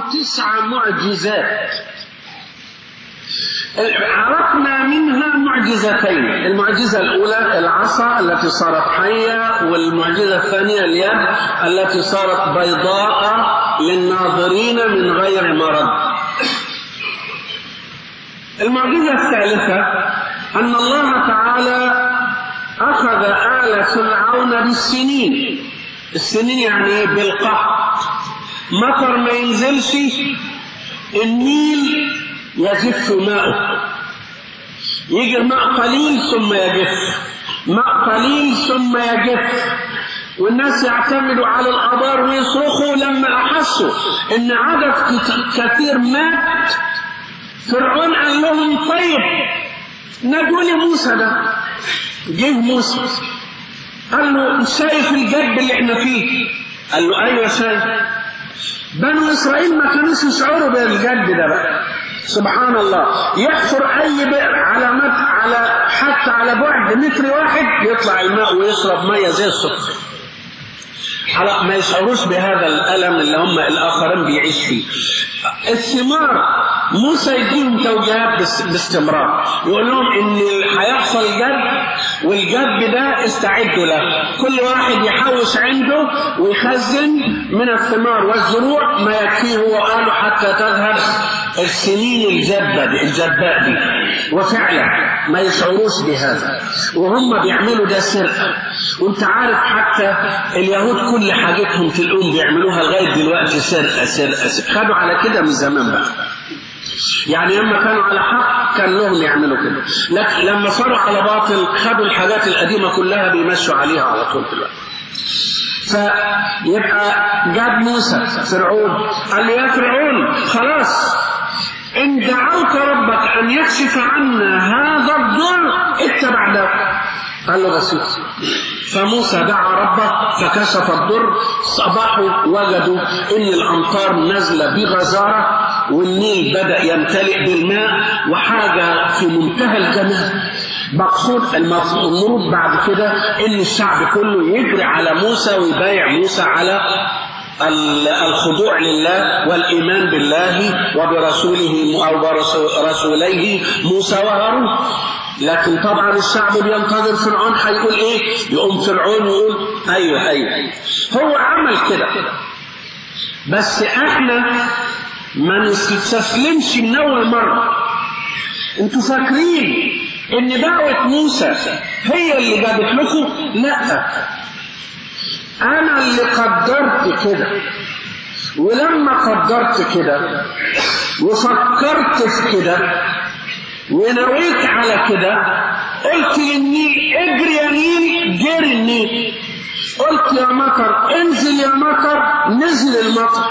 تسع معجزات عرفنا منها معجزتين المعجزة الأولى العصا التي صارت حية والمعجزة الثانية اليد التي صارت بيضاء للناظرين من غير مرض المعجزة الثالثة أن الله تعالى أخذ آل فرعون بالسنين السنين يعني بالقحط مطر ما ينزلش النيل يجف ماؤه يجي الماء قليل ثم يجف ماء قليل ثم يجف والناس يعتمدوا على الآبار ويصرخوا لما أحسوا إن عدد كثير مات فرعون قال لهم طيب نجوني موسى ده جه موسى قال له شايف الجد اللي احنا فيه قال له ايوه شايف بنو اسرائيل ما كانوش يشعروا بالجد ده بقى سبحان الله يحفر اي بئر على مد على حتى على بعد متر واحد يطلع الماء ويشرب ميه زي السكر على ما يشعروش بهذا الالم اللي هم الاخرين بيعيش فيه الثمار موسى يديهم توجيهات باستمرار يقول لهم ان هيحصل جد والجد ده استعدوا له كل واحد يحوش عنده ويخزن من الثمار والزروع ما يكفيه وقاله حتى تذهب السنين الجبة دي الجباء دي وفعلا ما يشعروش بهذا وهم بيعملوا ده سرقة وانت عارف حتى اليهود كل حاجتهم في الأم بيعملوها لغاية دلوقتي سرقة سرقة, سرقة. خدوا على كده من زمان بقى يعني لما كانوا على حق كان لهم يعملوا كده لكن لما صاروا على باطل خدوا الحاجات القديمة كلها بيمشوا عليها على طول دلوقتي فيبقى جاب موسى فرعون قال له يا فرعون خلاص إن دعوت ربك أن يكشف عنا هذا الضر اتبع ده قال له بسيط فموسى دعا ربه فكشف الضر صباحوا وجدوا ان الامطار نازله بغزاره والنيل بدا يمتلئ بالماء وحاجه في منتهى الجمال مقصود المفروض بعد كده ان الشعب كله يجري على موسى ويبايع موسى على الخضوع لله والإيمان بالله وبرسوله أو برسوليه موسى وهارون لكن طبعا الشعب بينتظر فرعون هيقول ايه يقوم فرعون يقول ايوه ايوه هو عمل كده بس احنا ما نستسلمش من اول مره انتوا فاكرين ان دعوه موسى هي اللي جابت لكم لا انا اللي قدرت كده ولما قدرت كده وفكرت في كده ونويت على كده قلت للنيل اجري يا نيل جري النيل قلت يا مطر انزل يا مطر نزل المطر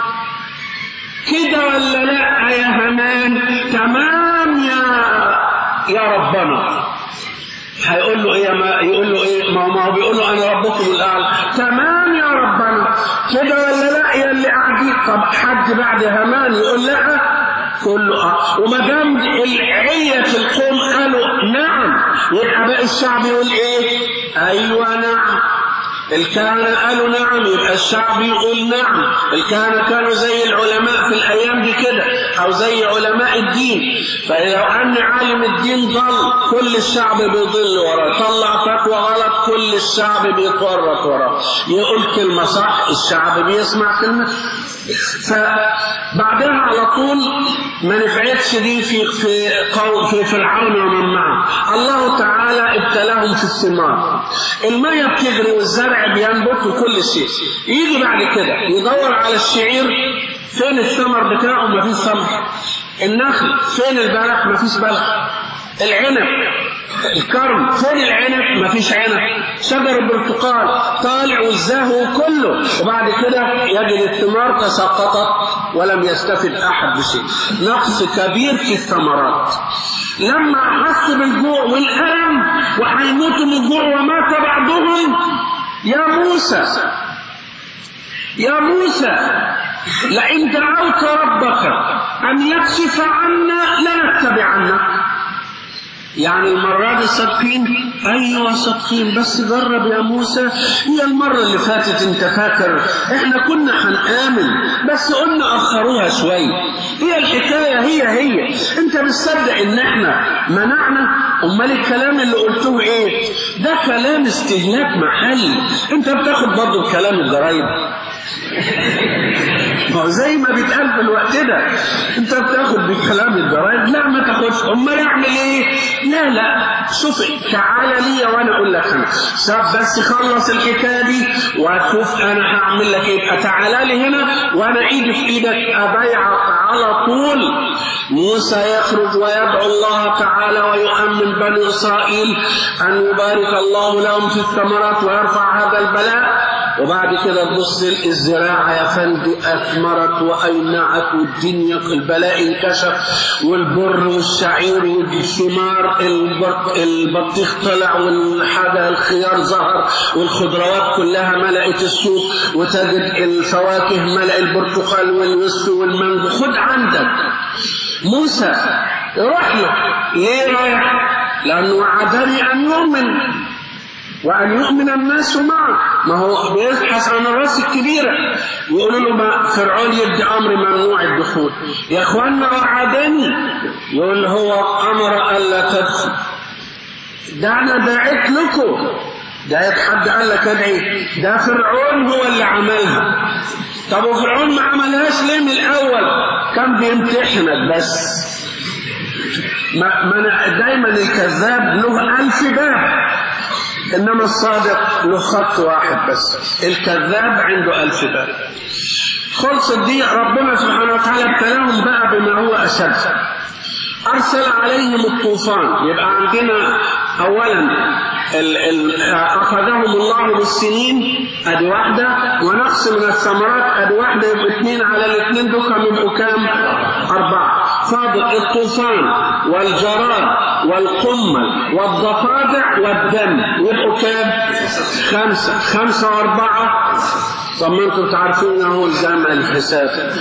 كده ولا لا يا همان تمام يا يا ربنا هيقول له ايه ما يقول له ايه ما ما هو بيقول له انا ربكم الاعلى تمام يا ربنا كده ولا لا يا اللي قاعدين طب حد بعد همان يقول لا كله اه وما دام العية القوم قالوا نعم يبقى باقي الشعب يقول ايه ايوه نعم الكهنة قالوا نعم يبقى الشعب يقول نعم الكهنة كانوا زي العلماء في الأيام دي كده أو زي علماء الدين فلو أن عالم الدين ضل كل الشعب بيضل وراه طلع فتوى غلط كل الشعب بيتورط وراه يقول كلمة صح الشعب بيسمع كلمة فبعدها على طول ما نفعتش دي في في قوم في فرعون ومن معه الله تعالى ابتلاهم في الثمار المية بتجري والزرع بينبت وكل شيء يجي بعد كده يدور على الشعير فين الثمر بتاعه ما فيش ثمر النخل فين البلح ما فيش بلح العنب الكرم فين العنب مفيش عنب شجر البرتقال طالع والزهو كله وبعد كده يجد الثمار تساقطت ولم يستفد احد بشيء نقص كبير في الثمرات لما احس بالجوع والالم وهيموتوا من الجوع ومات بعضهم يا موسى يا موسى لئن دعوت ربك ان يكشف عنا لنتبعنك يعني المرة دي صادقين أيوة صادقين بس جرب يا موسى هي المرة اللي فاتت أنت فاكر إحنا كنا هنآمن بس قلنا أخروها شوية هي الحكاية هي هي أنت مصدق إن إحنا منعنا أمال الكلام اللي قلته إيه ده كلام استهلاك محلي أنت بتاخد برضه كلام الجرايد ما هو زي ما بيتقال في الوقت ده انت بتاخد بكلام الجرايد لا ما تاخدش امال اعمل ايه لا لا شوف تعالى لي وانا اقول لك انا ساب بس خلص الحكايه دي وشوف انا هعمل لك ايه تعالى لي هنا وانا ايدي في ايدك ابايعك على طول موسى يخرج ويدعو الله تعالى ويؤمن بني اسرائيل ان يبارك الله لهم في الثمرات ويرفع هذا البلاء وبعد كده تبص الزراعة يا فندي أثمرت وأينعت والدنيا البلاء انكشف والبر والشعير والثمار البطيخ طلع والحاجة الخيار ظهر والخضروات كلها ملأت السوق وتجد الفواكه ملأ البرتقال والوسط والمانجو خد عندك موسى روح له ليه رايح؟ لأنه وعدني أن يؤمن وأن يؤمن الناس معه ما هو بيبحث عن الراس الكبيرة يقولوا له ما فرعون يدي أمر ممنوع الدخول يا أخوانا وعدني يقول هو أمر ألا تدخل ده أنا دعيت لكم دعيت حد قال لك ادعي ده فرعون هو اللي عملها طب وفرعون ما عملهاش ليه من الأول كان بيمتحنك بس ما, ما دايما الكذاب له ألف باب إنما الصادق له خط واحد بس الكذاب عنده ألف باب خلصت دي ربنا سبحانه وتعالى ابتلاهم بقى بما هو أشد أرسل عليهم الطوفان يبقى عندنا أولا ال ال أخذهم الله بالسنين أدي واحدة ونقص من الثمرات أدي واحدة يبقى اثنين على الاثنين دول يبقوا كام؟ أربعة فاضل الطوفان والجراد والقمل والضفادع والدم يبقوا كام؟ خمسة خمسة وأربعة طب ما أنتم تعرفون هو الجمع الحساب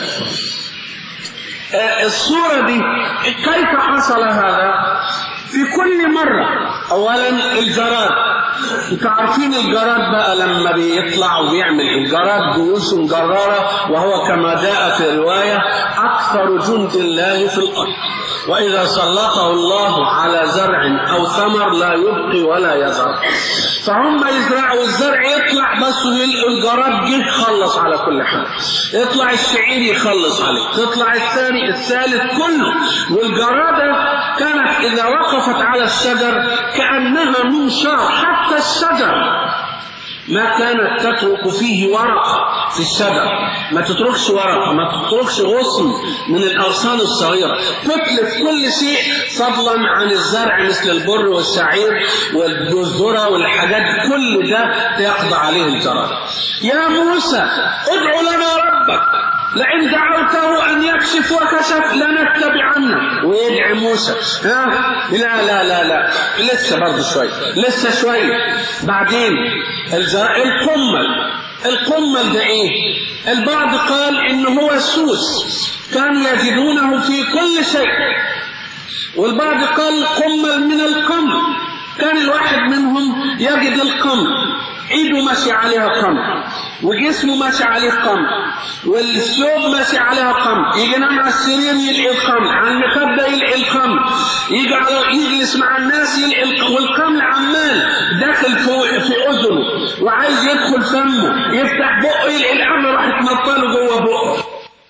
الصورة دي كيف حصل هذا في كل مرة أولا الجراد انتوا عارفين الجراد بقى لما بيطلع وبيعمل الجراد جيوش جرارة وهو كما جاء في رواية أكثر جند الله في الأرض وإذا سلطه الله على زرع أو ثمر لا يبقي ولا يذر فهم يزرعوا الزرع يطلع بس الجراد جه يخلص على كل حاجة يطلع الشعير يخلص عليه تطلع الثاني الثالث كله والجرادة كانت إذا وقفت على الشجر كأنها منشار حتى الشجر ما كانت تترك فيه ورقة في الشجر ما تتركش ورقة ما تتركش غصن من الأغصان الصغيرة تتلف كل شيء فضلا عن الزرع مثل البر والشعير والذرة والحاجات كل ده يقضى عليه الجراد يا موسى ادعو لنا ربك لئن دعوته أن يكشف وكشف لنتبعنه ويدعي موسى ها لا لا لا لا لسه برضه شوية لسه شوية بعدين القمل القمل ده ايه البعض قال ان هو السوس كانوا يجدونه في كل شيء والبعض قال قمل من القمل كان الواحد منهم يجد القمل ايده ماشي عليها قمر وجسمه ماشي عليه قمر والثوب ماشي عليها قمر يجي ينام على السرير يلقي القمر على المخدة يلقي القمر يجي على يجلس مع الناس يلقي والقمر عمال داخل في, في اذنه وعايز يدخل فمه يفتح بقه يلقي القمر راح تنطله جوه بقه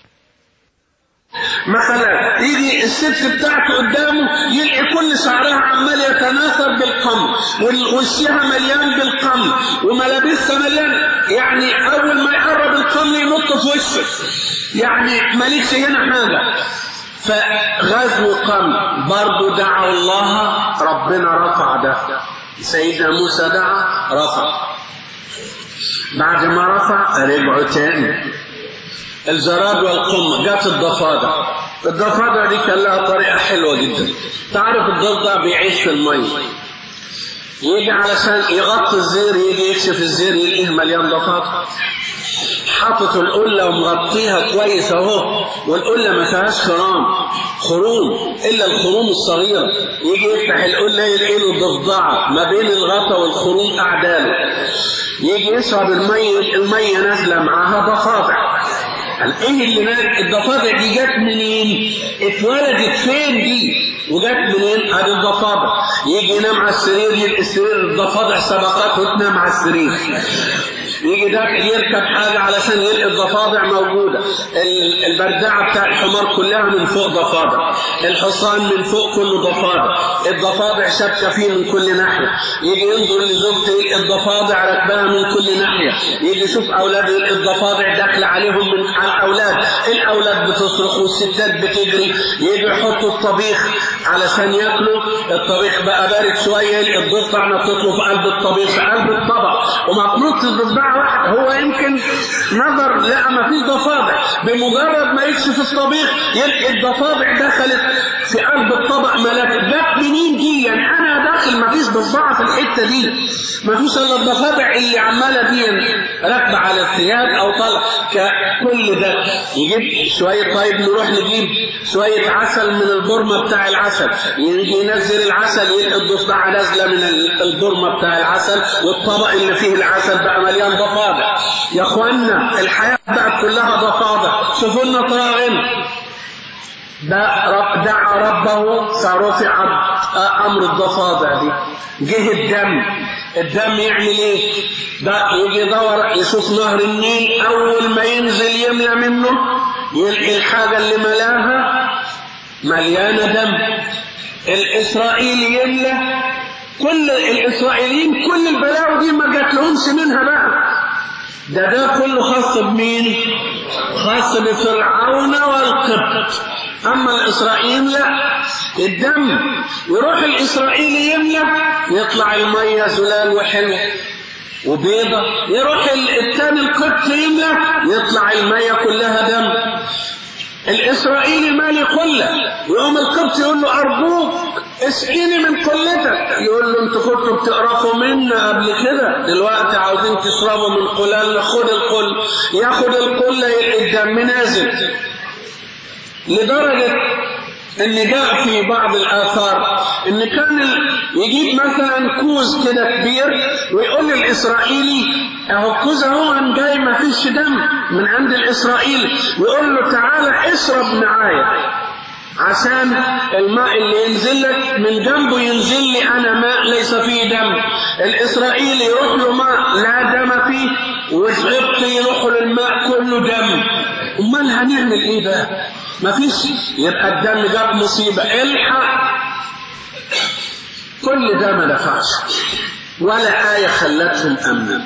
مثلا يجي الست بتاعته قدامه يلقي كل شعرها عمال يتناثر بالقمر ووشها مليان بالقمر وملابسها مليان يعني اول ما يقرب القمر ينط في وشه يعني مالكش هنا حاجه فغزو قمر برضه دعا الله ربنا رفع ده سيدنا موسى دعا رفع بعد ما رفع رجعوا تاني الجراد والقمة جات الضفادع الضفادع دي كان لها طريقة حلوة جدا تعرف الضفدع بيعيش في المية يجي علشان يغطي الزير يجي يكشف الزير يلاقيه مليان ضفادع حاطط القلة ومغطيها كويس اهو والقلة ما فيهاش خرام خروم إلا الخروم الصغيرة يجي يفتح القلة يلاقي له ضفدعة ما بين الغطا والخروم أعداله يجي يشرب المية المية نازلة معاها ضفادع قال ايه اللي مال الضفادع دي جت منين اتولدت فين دي وجت منين ادي الضفادع يجي ينام على السرير يلقى السرير الضفادع سبقته تنام على السرير يجي ده يركب حاجة علشان يلقى الضفادع موجودة البردعة بتاع الحمار كلها من فوق ضفادع الحصان من فوق كله ضفادع الضفادع شابكة فيه من كل ناحية يجي ينظر لزوجته يلقى الضفادع راكباها من كل ناحية يجي يشوف أولاده يلقى الضفادع داخلة عليهم من على الأولاد الأولاد بتصرخ والستات بتجري يجي يحطوا الطبيخ علشان ياكلوا الطبيخ بقى بارد شوية يلقى الضفدع نطت له في قلب الطبيخ في قلب الطبق ومقنوط الضفدع واحد هو يمكن نظر لقى ما فيش ضفادع بمجرد ما يكشف الطبيخ يلقى الضفادع دخلت في قلب الطبق ملك جت منين دي يعني انا داخل ما فيش ضفدعه في الحته دي ما فيش الا الضفادع اللي عماله دي راكبه على الثياب او طلع كل ده يجيب شويه طيب نروح نجيب شويه عسل من البرمه بتاع العسل يجي ينزل العسل يلقى الضفدعه نازله من البرمه بتاع العسل والطبق اللي فيه العسل بقى مليان ضفادع يا اخوانا الحياه بقت كلها ضفادع شوفوا لنا طاغن دعا ربه فرفع امر الضفادع دي جه الدم الدم يعمل ايه ده يجي يدور يشوف نهر النيل اول ما ينزل يملى منه يلقي الحاجه اللي ملاها مليانه دم الاسرائيلي يملى كل الاسرائيليين كل البلاوي دي ما جات لهمش منها بقى ده ده كله خاص بمين خاص بفرعون والقبط اما الاسرائيل لا الدم يروح الاسرائيلي يملى يطلع الميه زلال وحلو وبيضة يروح الثاني القبط يملى يطلع الميه كلها دم الاسرائيلي مالي قله يقوم القبط يقول له ارجوك اسقيني من قلتك يقول له انتوا كنتوا بتقرفوا منا قبل كده دلوقتي عاوزين تشربوا من قلالنا خد القل ياخد القله يلقي الدم نازل لدرجه ان جاء في بعض الاثار ان كان يجيب مثلا كوز كده كبير ويقول للاسرائيلي اهو الكوز اهو جاي ما فيش دم من عند الاسرائيلي ويقول له تعالى اشرب معايا عشان الماء اللي ينزل لك من جنبه ينزل لي انا ماء ليس فيه دم الاسرائيلي يروح له ماء لا دم فيه والقبطي يروح للماء كله دم امال هنعمل ايه بقى ما فيش يبقى الدم جاب مصيبه الحق كل ده ما نفعش ولا آية خلتهم أمنا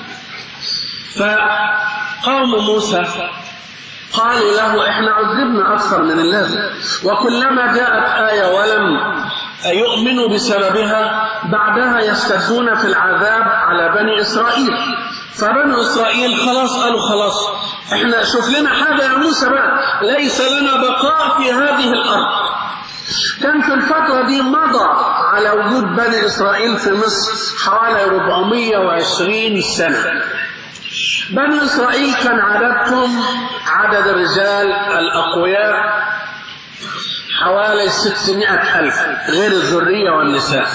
فقوم موسى قالوا له احنا عذبنا أكثر من اللازم وكلما جاءت آية ولم يؤمنوا بسببها بعدها يشتدون في العذاب على بني إسرائيل فبنو إسرائيل خلاص قالوا خلاص احنا شوف لنا حاجة يا موسى بقى ليس لنا بقاء في هذه الأرض كان في الفترة دي مضى على وجود بني إسرائيل في مصر حوالي 420 سنة بني إسرائيل كان عددهم عدد الرجال الأقوياء حوالي 600 ألف غير الذرية والنساء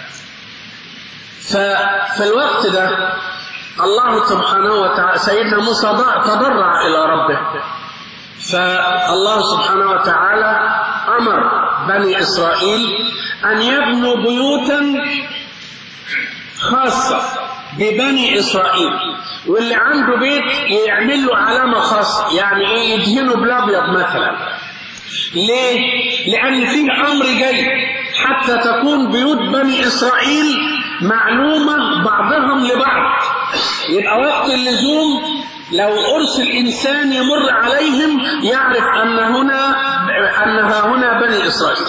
ففي الوقت ده الله سبحانه وتعالى سيدنا موسى تضرع إلى ربه فالله سبحانه وتعالى أمر بني إسرائيل أن يبنوا بيوتا خاصة ببني إسرائيل واللي عنده بيت يعمل له علامة خاصة يعني إيه يدهنه بالأبيض مثلا ليه؟ لأن فيه أمر جاي حتى تكون بيوت بني إسرائيل معلومة بعضهم لبعض يبقى وقت اللزوم لو أرسل إنسان يمر عليهم يعرف أن هنا أنها هنا بني إسرائيل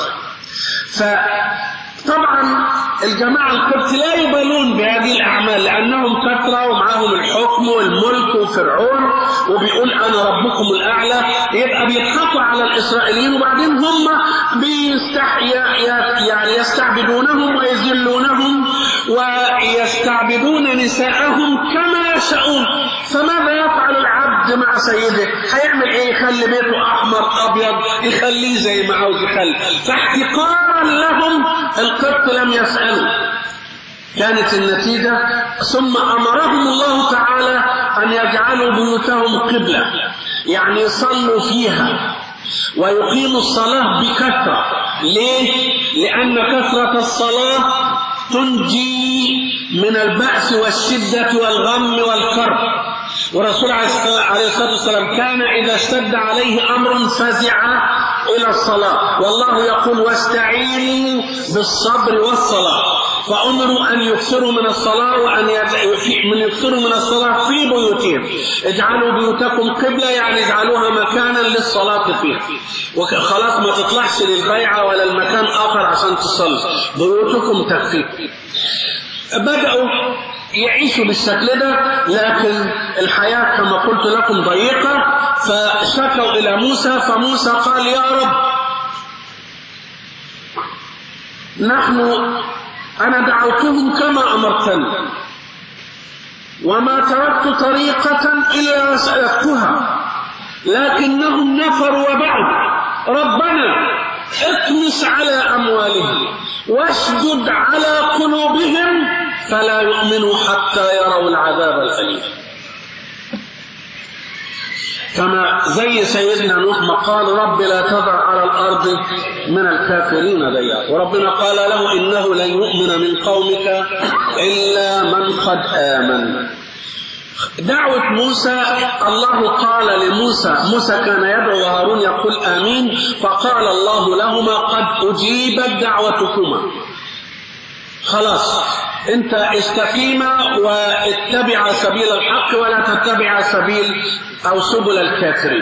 فطبعا الجماعة القبط لا يبالون بهذه الأعمال لأنهم كثرة ومعهم الحكم والملك وفرعون وبيقول أنا ربكم الأعلى يبقى بيضحكوا على الإسرائيليين وبعدين هم بيستح يعني يستعبدونهم ويذلونهم ويستعبدون نساءهم كما يشاءون فماذا يفعل العبد مع سيده هيعمل ايه يخلي بيته احمر ابيض يخليه زي ما عاوز يخلي فاحتقارا لهم القبط لم يسالوا كانت النتيجة ثم أمرهم الله تعالى أن يجعلوا بيوتهم قبلة يعني يصلوا فيها ويقيموا الصلاة بكثرة ليه؟ لأن كثرة الصلاة تنجي من البأس والشدة والغم والكرب ورسول عليه الصلاة والسلام كان إذا اشتد عليه أمر فزع إلى الصلاة والله يقول واستعينوا بالصبر والصلاة فأمروا أن يكثروا من الصلاة وأن من يكثروا من الصلاة في بيوتهم اجعلوا بيوتكم قبلة يعني اجعلوها مكانا للصلاة فيها وخلاص ما تطلعش للبيعة ولا المكان آخر عشان تصلي بيوتكم تكفيكم بدأوا يعيشوا بالشكل ده لكن الحياة كما قلت لكم ضيقة فشكوا إلى موسى فموسى قال يا رب نحن أنا دعوتهم كما أمرتني وما تركت طريقة إلا سلكتها لكنهم نفروا وبعد ربنا اطمس على أموالهم واشدد على قلوبهم فلا يؤمنوا حتى يروا العذاب الأليم كما زي سيدنا نوح ما قال رب لا تذر على الأرض من الكافرين ديار وربنا قال له إنه لن يؤمن من قومك إلا من قد آمن دعوة موسى الله قال لموسى موسى كان يدعو وهارون يقول آمين فقال الله لهما قد أجيبت دعوتكما خلاص انت استقيما واتبع سبيل الحق ولا تتبع سبيل او سبل الكافرين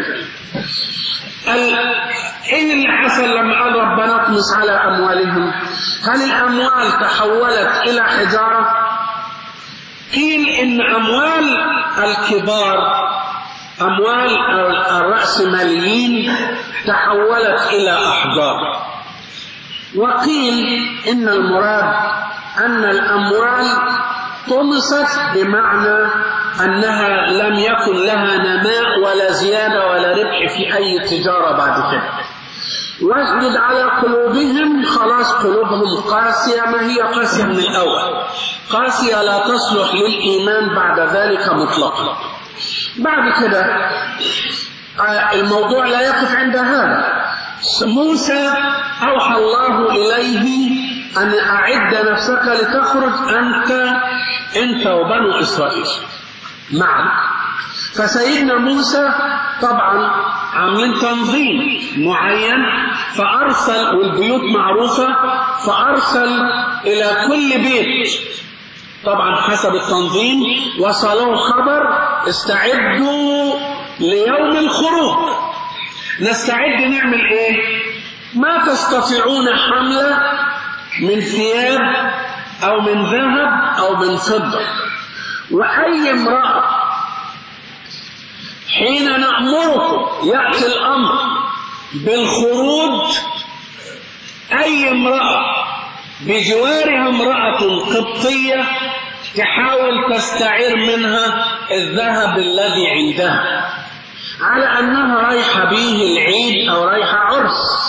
ايه اللي حصل لما قال ربنا اطمس على اموالهم هل الاموال تحولت الى حجاره قيل ان اموال الكبار اموال الراسماليين تحولت الى احجار وقيل ان المراد أن الأموال طمست بمعنى أنها لم يكن لها نماء ولا زيادة ولا ربح في أي تجارة بعد كده واشدد على قلوبهم خلاص قلوبهم قاسية ما هي قاسية من الأول قاسية لا تصلح للإيمان بعد ذلك مطلقا بعد كده الموضوع لا يقف عند هذا موسى أوحى الله إليه أن أعد نفسك لتخرج أنت أنت وبنو إسرائيل معا فسيدنا موسى طبعا عاملين تنظيم معين فأرسل والبيوت معروفة فأرسل إلى كل بيت طبعا حسب التنظيم وصلوا خبر استعدوا ليوم الخروج نستعد نعمل ايه ما تستطيعون حمله من ثياب أو من ذهب أو من فضة وأي امرأة حين نأمركم يأتي الأمر بالخروج أي امرأة بجوارها امرأة قبطية تحاول تستعير منها الذهب الذي عندها على أنها رايحة به العيد أو رايحة عرس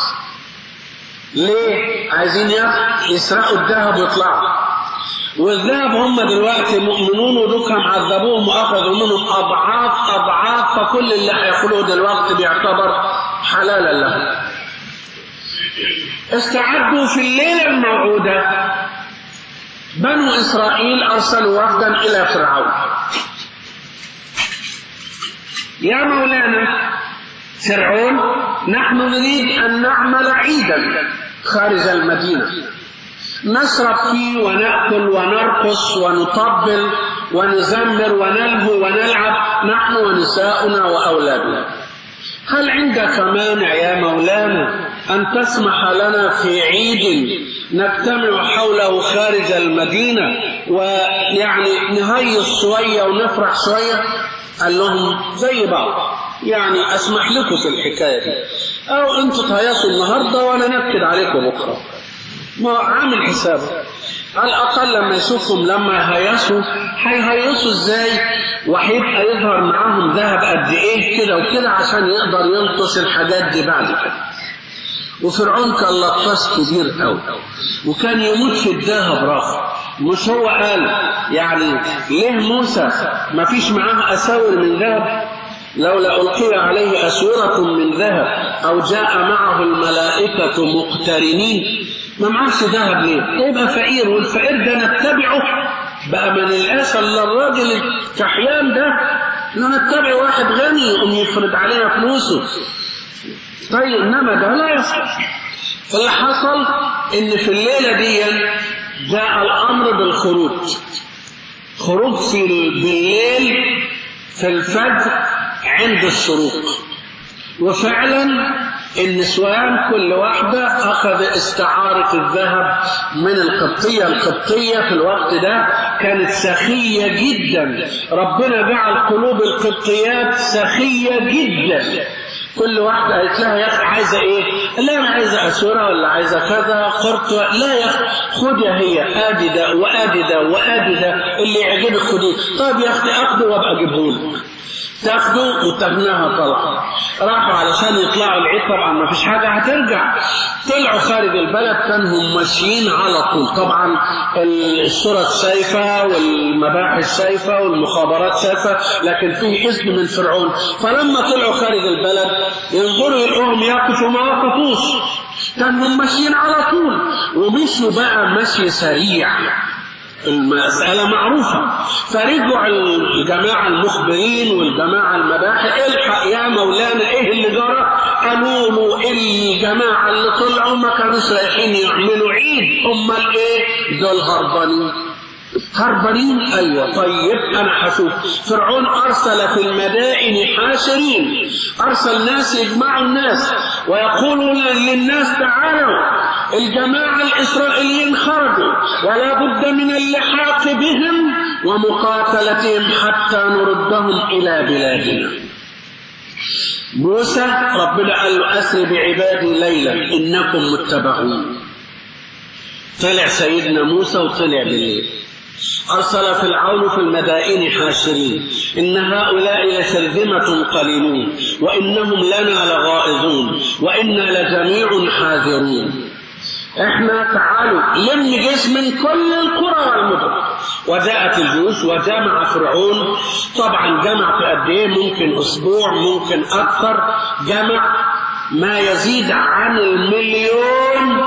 ليه؟ عايزين يسرقوا الذهب ويطلعوا والذهب هم دلوقتي مؤمنون ودول عذبوهم واخذوا منهم اضعاف اضعاف فكل اللي هياكلوه دلوقتي بيعتبر حلالا لهم. استعدوا في الليله الموعوده بنو اسرائيل ارسلوا وفدا الى فرعون. يا مولانا فرعون نحن نريد ان نعمل عيدا خارج المدينة نشرب فيه ونأكل ونرقص ونطبل ونزمر ونلهو ونلعب نحن ونساؤنا وأولادنا هل عندك مانع يا مولانا أن تسمح لنا في عيد نجتمع حوله خارج المدينة ويعني نهيص شوية ونفرح شوية قال لهم زي بعض يعني اسمح لكم في الحكايه دي او انتوا تهيصوا النهارده وانا نكد عليكم بكره ما عامل حسابه على الاقل لما يشوفهم لما يهيصوا هيهيصوا ازاي وهيبقى يظهر معاهم ذهب قد ايه كده وكده عشان يقدر يلطش الحاجات دي بعد كده وفرعون كان لطاش كبير قوي وكان يموت في الذهب رافع مش هو قال يعني ليه موسى ما فيش معاه اساور من ذهب لولا ألقي عليه أسورة من ذهب أو جاء معه الملائكة مقترنين ما معهش ذهب ليه؟ يبقى فقير والفقير ده نتبعه بقى من الأسى إلا الراجل الكحيان ده إنه نتبع واحد غني يقوم يفرض علينا فلوسه طيب إنما ده لا يصح فاللي حصل إن في الليلة دي جاء الأمر بالخروج خروج في بالليل في الفجر عند الشروق وفعلا النسوان كل واحدة أخذ استعارة الذهب من القبطية القبطية في الوقت ده كانت سخية جدا ربنا جعل قلوب القبطيات سخية جدا كل واحدة قالت لها يا أخي عايزة إيه؟ لا أنا عايزة أسورة ولا عايزة كذا قرط لا يا أخي خدها هي آدي ده وآدي ده وآدي ده اللي يعجبك خديه طيب يا أخي أخده وأبقى أجيبه لك تاخده وتبناها طلع راحوا علشان يطلعوا العيد طبعا ما فيش حاجة هترجع طلعوا خارج البلد كانوا ماشيين على طول طبعا الشرط شايفة والمباحث شايفة والمخابرات شايفة لكن فيه إذن من فرعون فلما طلعوا خارج البلد ينظروا يلقوهم يقفوا ما وقفوش كانوا ماشيين على طول ومشوا بقى مشي سريع المسألة معروفة فرجعوا الجماعة المخبرين والجماعة المباحث الحق يا مولانا ايه اللي جرى قالوا له الجماعة اللي طلعوا ما كانوش رايحين يعملوا عيد امال ايه دول هربانين هربانين ايوه طيب انا هشوف فرعون ارسل في المدائن حاشرين ارسل ناس يجمعوا الناس ويقولوا للناس تعالوا الجماعة الإسرائيليين خرجوا ولا بد من اللحاق بهم ومقاتلتهم حتى نردهم إلى بلادنا موسى ربنا قال له أسر بعبادي ليلا إنكم متبعون طلع سيدنا موسى وطلع بالليل أرسل فرعون في المدائن حاشرين إن هؤلاء لشرذمة قليلون وإنهم لنا لغائظون وإنا لجميع حاذرون احنا تعالوا لم جيش من كل القرى والمدن وجاءت الجيوش وجمع فرعون طبعا جمع في قد ايه ممكن اسبوع ممكن اكثر جمع ما يزيد عن المليون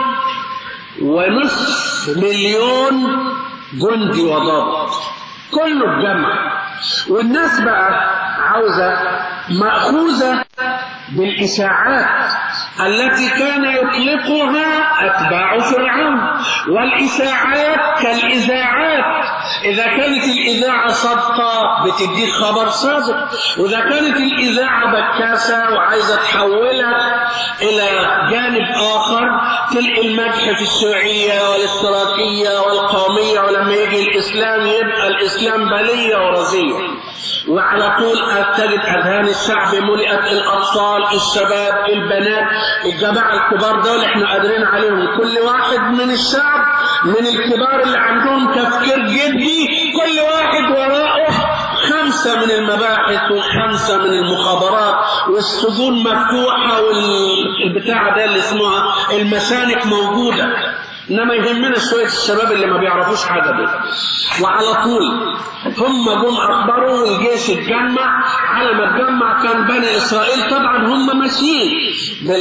ونصف مليون جندي وضابط كله اتجمع والناس بقى عاوزه ماخوذه بالاشاعات التي كان يطلقها اتباع فرعون والاشاعات كالاذاعات اذا كانت الاذاعه صادقه بتديك خبر صادق واذا كانت الاذاعه بكاسه وعايزه تحولك الى جانب اخر تلقي المدح في الشيوعيه والاشتراكيه والقوميه ولما يجي الاسلام يبقى الاسلام بليه ورزيه وعلى طول تجد اذهان الشعب ملئت الاطفال الشباب البنات الجماعه الكبار دول احنا قادرين عليهم كل واحد من الشعب من الكبار اللي عندهم تفكير جدي كل واحد وراءه خمسة من المباحث وخمسة من المخابرات والسجون مفتوحة والبتاع ده اللي اسمها المسانك موجودة انما يهمنا شويه الشباب اللي ما بيعرفوش حاجه دول وعلى طول هم جم اخبروا والجيش اتجمع على ما اتجمع كان بني اسرائيل طبعا هم ماشيين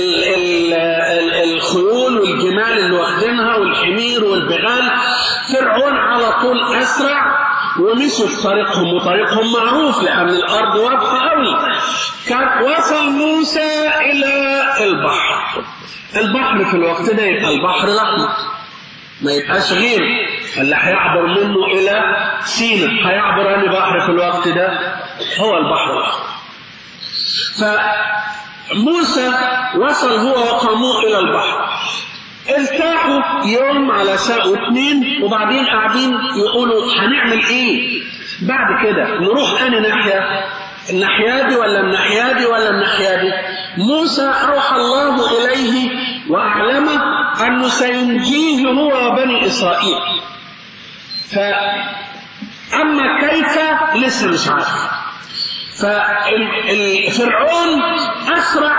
بالخيول والجمال اللي واخدينها والحمير والبغال فرعون على طول اسرع ومشوا في طريقهم وطريقهم معروف لان الارض واضحه قوي كان وصل موسى الى البحر البحر في الوقت ده يبقى البحر الاحمر ما يبقاش غير اللي هيعبر منه الى سينا هيعبر انهي بحر في الوقت ده هو البحر الاحمر فموسى وصل هو وقومه الى البحر ارتاحوا يوم على ساعة واثنين وبعدين قاعدين يقولوا هنعمل ايه بعد كده نروح اني ناحية الناحية دي ولا الناحية دي ولا الناحية دي موسى أوحى الله إليه وأعلمه أنه سينجيه هو وبني إسرائيل فأما كيف لسه مش عارف ففرعون أسرع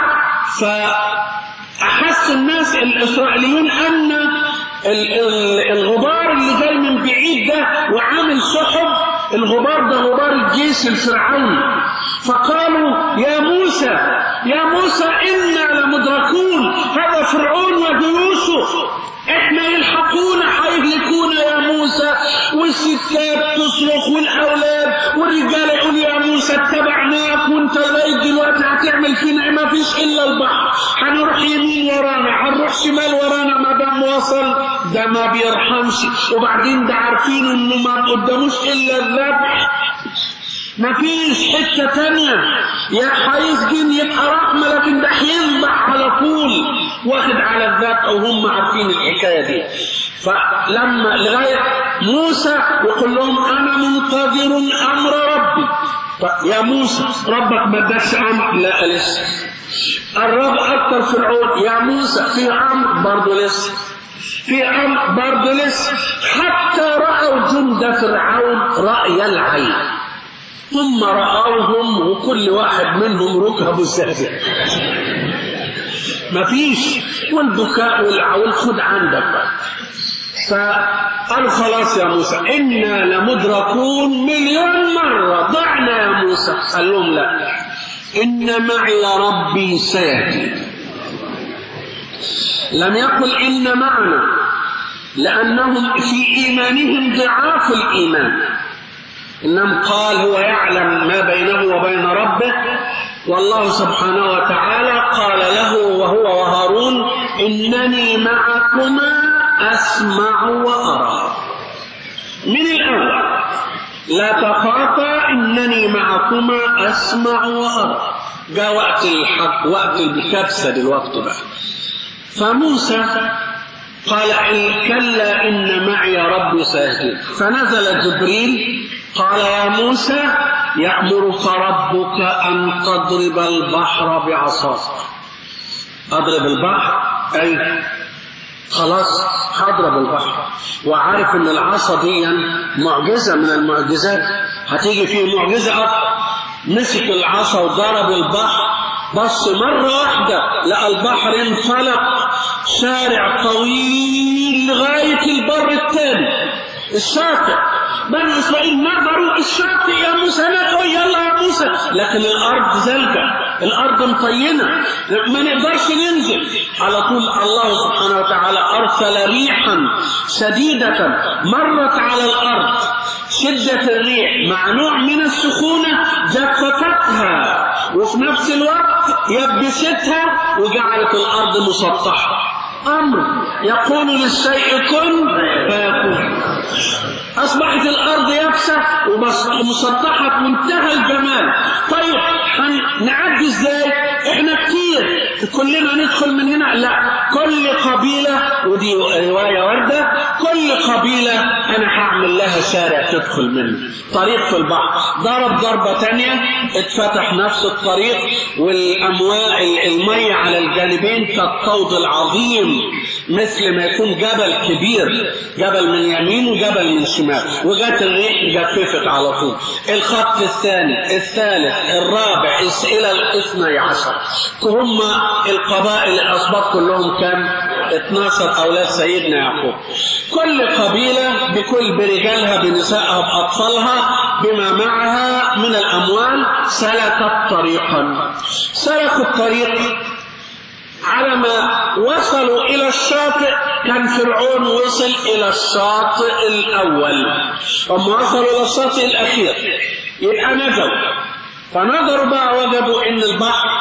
فأحس الناس الإسرائيليين أن الغبار اللي جاي من بعيد ده وعامل سحب الغبار ده غبار الجيش الفرعوني فقالوا يا موسى يا موسى إنا لمدركون هذا فرعون وجيوشه احنا يلحقونا هيهلكونا يا موسى والستات تصرخ والاولاد والرجاله يقول يا موسى اتبعناك وانت لغايه دلوقتي هتعمل فينا ما فيش الا البحر هنروح يمين ورانا هنروح شمال ورانا ما دام وصل ده ما بيرحمش وبعدين ده عارفين انه ما قداموش الا الذبح مفيش حتة تانية يا هيسجن يبقى رحمة لكن ده هيذبح على طول واخد على الذات او هم عارفين الحكاية دي فلما لغاية موسى يقول لهم انا منتظر امر ربي يا موسى ربك ما ادكش امر لا لسه الرب اكتر فرعون يا موسى في امر برضه لسه في امر برضه لسه حتى راوا جند فرعون راي العين ثم رأوهم وكل واحد منهم ركب الزهزه مفيش والبكاء والعول خد عندك بقى فقالوا خلاص يا موسى إنا لمدركون مليون مرة ضعنا يا موسى قال لهم لا إن معي ربي سيهدي لم يقل إن معنا لأنهم في إيمانهم ضعاف الإيمان إنما قال هو يعلم ما بينه وبين ربه والله سبحانه وتعالى قال له وهو وهارون إنني معكما أسمع وأرى من الأول لا تخافا إنني معكما أسمع وأرى جاء وقت الحق وقت الكبسة دلوقتي بقى فموسى قال إن كلا إن معي ربي سيهدين فنزل جبريل قال يا موسى يأمرك ربك أن تضرب البحر بعصاك أضرب البحر أي خلاص هضرب البحر وعارف ان العصا دي معجزة من المعجزات هتيجي فيه معجزة أكتر مسك العصا وضرب البحر بص مرة واحدة لقى البحر انفلق شارع طويل لغاية البر الثاني الشاطئ بني إسرائيل نظروا الشاطئ يا موسى ندعو يلا يا موسى لكن الأرض زلقة الأرض مطينة ما نقدرش ننزل على طول الله سبحانه وتعالى أرسل ريحا شديدة مرت على الأرض شدة الريح مع نوع من السخونة جفتتها وفي نفس الوقت يبستها وجعلت الأرض مسطحة أمر يقول للشيء كن فيكون أصبحت الأرض يابسة ومسطحة منتهى الجمال طيب هنعدي ازاي احنا كتير كلنا ندخل من هنا لا كل قبيلة ودي رواية واردة كل قبيلة أنا هعمل لها شارع تدخل منه طريق في البحر ضرب ضربة تانية اتفتح نفس الطريق والأمواء المية على الجانبين كالطود العظيم مثل ما يكون جبل كبير جبل من يمين وجبل من شمال وجات الريح جففت على طول الخط الثاني الثالث الرابع إلى الاثني عشر هم القبائل الأسباط كلهم كام 12 أولاد سيدنا يعقوب كل قبيلة بكل برجالها بنسائها بأطفالها بما معها من الأموال سلكت طريقا سلكوا الطريق على ما وصلوا إلى الشاطئ كان فرعون وصل إلى الشاطئ الأول هم وصلوا إلى الشاطئ الأخير يبقى نجوا فنظروا بقى وجدوا إن البحر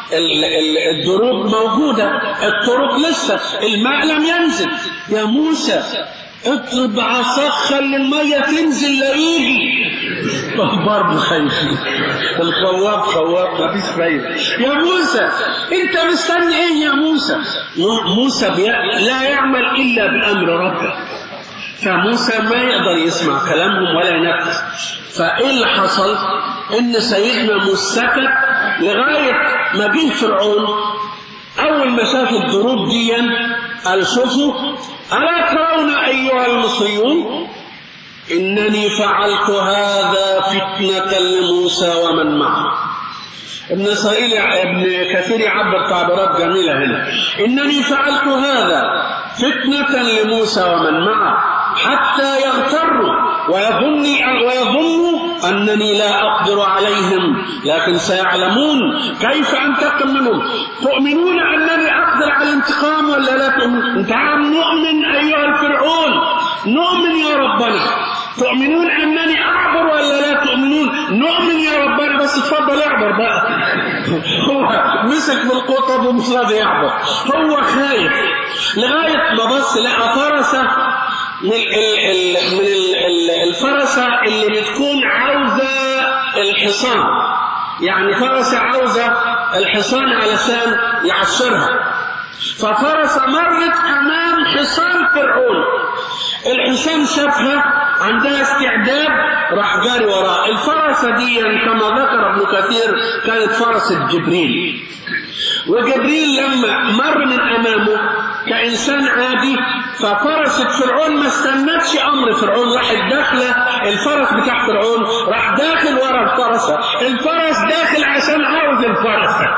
الدروب موجودة الطرق لسه الماء لم ينزل يا موسى اضرب عصاك خلي المية تنزل لا يجي برضه خايفين الخواب خواب ما فيش فايدة يا موسى انت مستني ايه يا موسى موسى بي... لا يعمل الا بامر ربه فموسى ما يقدر يسمع كلامهم ولا ينفذ فايه اللي حصل ان سيدنا موسى سكت لغايه ما جه فرعون اول ما شاف الضروب دي قال شوفوا الا ترون ايها المصريون انني فعلت هذا فتنه لموسى ومن معه ابن اسرائيل ابن كثير يعبر تعبيرات جميله هنا انني فعلت هذا فتنه لموسى ومن معه حتى يغتروا ويظن ويظنوا انني لا اقدر عليهم لكن سيعلمون كيف انتقم منهم تؤمنون انني اقدر على الانتقام ولا لا تؤمنون تعال نؤمن ايها الفرعون نؤمن يا ربنا تؤمنون انني اعبر ولا لا تؤمنون نؤمن يا ربنا بس اتفضل اعبر بقى هو مسك بالقطب ومش راضي يعبر هو خايف لغايه ما بص لقى فرسه من ال ال من ال الفرسه اللي بتكون عاوزه الحصان يعني فرسه عاوزه الحصان علشان يعشرها ففرسه مرت امام حصان فرعون الحصان شافها عندها استعداد راح جاري وراء الفرسة دي كما ذكر ابن كثير كانت فرسة جبريل وجبريل لما مر من أمامه كإنسان عادي ففرسة فرعون ما استنتش أمر فرعون راحت داخلة الفرس بتاع فرعون راح داخل ورا الفرسة الفرس داخل عشان عاوز الفرسة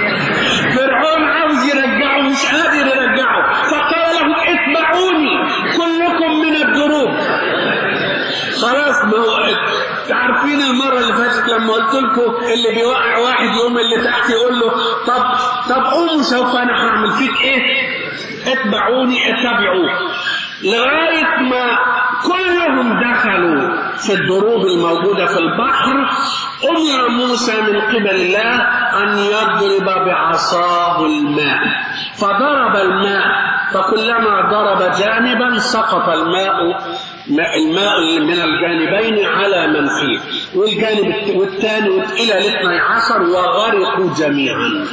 فرعون عاوز يرجعه مش قادر يرجعه فقال لهم اتبعوني كلكم من الدروب خلاص ما هو عارفين المرة اللي فاتت لما قلت لكم اللي بيوقع واحد يوم اللي تحت يقول له طب طب قوموا سوف انا هعمل فيك ايه؟ اتبعوني اتبعوه لغاية ما كلهم دخلوا في الدروب الموجودة في البحر أمر موسى من قبل الله أن يضرب بعصاه الماء فضرب الماء فكلما ضرب جانبا سقط الماء الماء من الجانبين على من فيه والجانب والثاني إلى الاثني عشر وغرقوا جميعا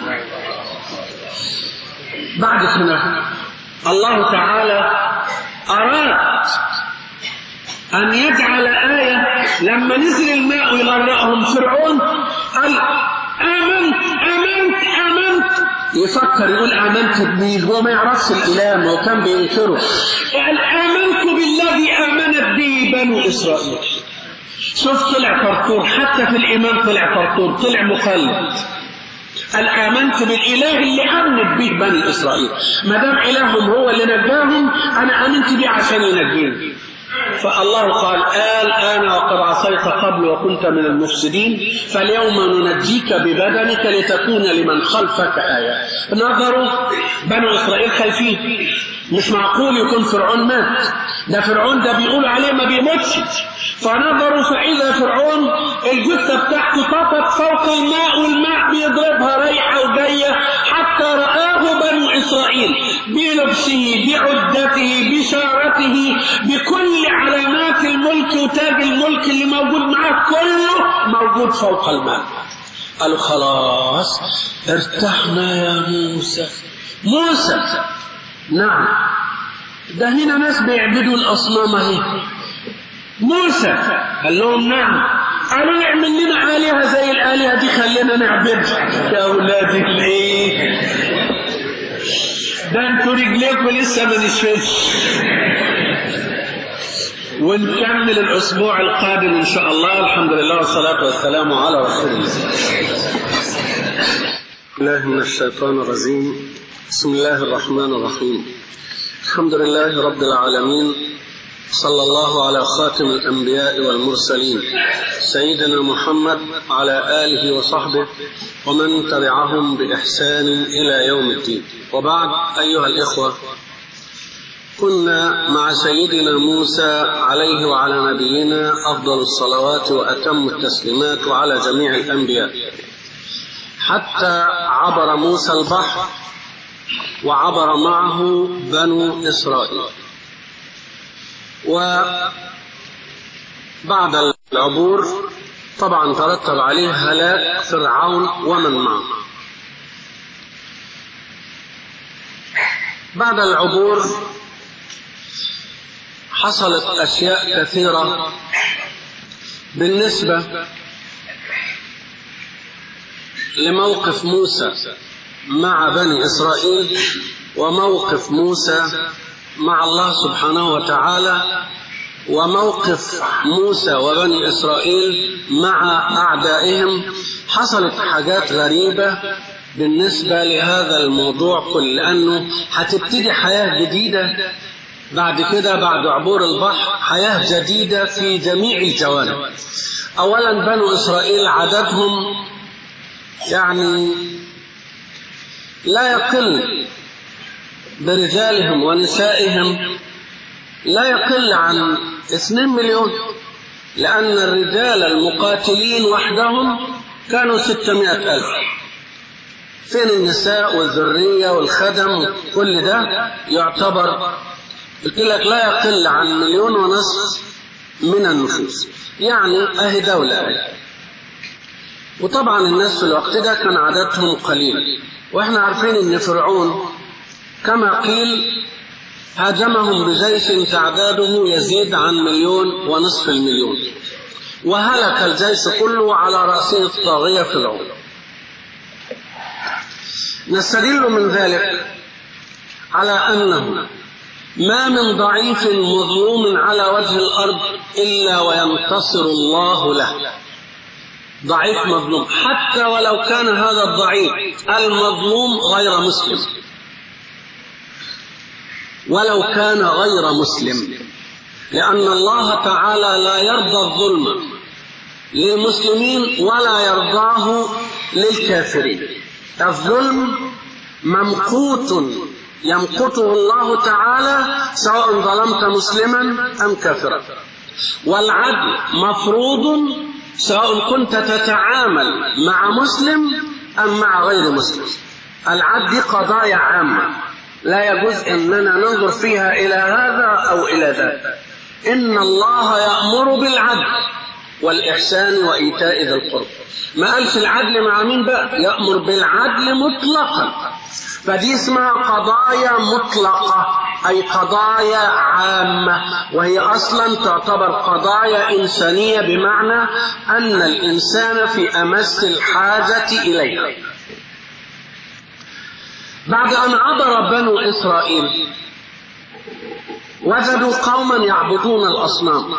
بعد هنا الله تعالى أراد أن يجعل آية لما نزل الماء يغرقهم فرعون قال آمنت آمنت آمنت يفكر يقول آمنت بمين هو ما يعرفش الإله ما هو كان بينكره قال آمنت بالذي آمنت به بنو إسرائيل شوف طلع فرطور حتى في الإيمان طلع فرطور طلع مخلد قال آمنت بالإله اللي آمنت به بني إسرائيل ما دام إلههم هو اللي نجاهم أنا آمنت به عشان ينجيني فالله قال آل أنا وقد عصيت قبل وكنت من المفسدين فاليوم ننجيك ببدنك لتكون لمن خلفك آية نظروا بنو إسرائيل خايفين مش معقول يكون فرعون مات ده فرعون ده بيقول عليه ما بيموتش فنظروا فإذا فرعون الجثة بتاعته طفت فوق الماء والماء بيضربها رايحة وجاية حتى رآه بنو إسرائيل بلبسه بعدته بشارته بكل علامات الملك وتاج الملك اللي موجود معاه كله موجود فوق الماء قالوا خلاص ارتحنا يا موسى موسى نعم ده هنا ناس بيعبدوا الأصنام اهي موسى قال لهم نعم قالوا نعمل لنا آلهة زي الآلهة دي خلينا نعبدها يا أولاد الإيه ده انتوا رجليكم لسه ما نشفتش ونكمل الأسبوع القادم إن شاء الله الحمد لله والصلاة والسلام على رسول الله الله من الشيطان الرجيم بسم الله الرحمن الرحيم الحمد لله رب العالمين صلى الله على خاتم الأنبياء والمرسلين سيدنا محمد على آله وصحبه ومن تبعهم بإحسان إلى يوم الدين وبعد أيها الإخوة كنا مع سيدنا موسى عليه وعلى نبينا أفضل الصلوات وأتم التسليمات وعلى جميع الأنبياء حتى عبر موسى البحر وعبر معه بنو إسرائيل وبعد العبور طبعا ترتب عليه هلاك فرعون ومن معه بعد العبور حصلت أشياء كثيرة بالنسبة لموقف موسى مع بني إسرائيل وموقف موسى مع الله سبحانه وتعالى وموقف موسى وبني إسرائيل مع أعدائهم حصلت حاجات غريبة بالنسبة لهذا الموضوع كل لأنه هتبتدي حياة جديدة بعد كده بعد عبور البحر حياة جديدة في جميع الجوانب أولا بنو إسرائيل عددهم يعني لا يقل برجالهم ونسائهم لا يقل عن اثنين مليون لأن الرجال المقاتلين وحدهم كانوا ستمائة ألف فين النساء والذرية والخدم كل ده يعتبر قلت لك لا يقل عن مليون ونصف من النفوس يعني أهي دولة أهي وطبعا الناس في الوقت ده كان عددهم قليل واحنا عارفين ان فرعون كما قيل هاجمهم بجيش تعداده يزيد عن مليون ونصف المليون وهلك الجيش كله على رأسه الطاغية فرعون نستدل من ذلك على أنه ما من ضعيف مظلوم على وجه الأرض إلا وينتصر الله له ضعيف مظلوم حتى ولو كان هذا الضعيف المظلوم غير مسلم ولو كان غير مسلم لأن الله تعالى لا يرضى الظلم للمسلمين ولا يرضاه للكافرين الظلم ممقوت يمقته الله تعالى سواء ظلمت مسلما أم كافرا والعدل مفروض سواء كنت تتعامل مع مسلم أم مع غير مسلم العدل قضايا عامة لا يجوز أننا ننظر فيها إلى هذا أو إلى ذاك إن الله يأمر بالعدل والإحسان وإيتاء ذي القرب ما قالش العدل مع مين بقى يأمر بالعدل مطلقا فدي اسمها قضايا مطلقة أي قضايا عامة وهي أصلا تعتبر قضايا إنسانية بمعنى أن الإنسان في أمس الحاجة إليها بعد أن عبر بنو إسرائيل وجدوا قوما يعبدون الأصنام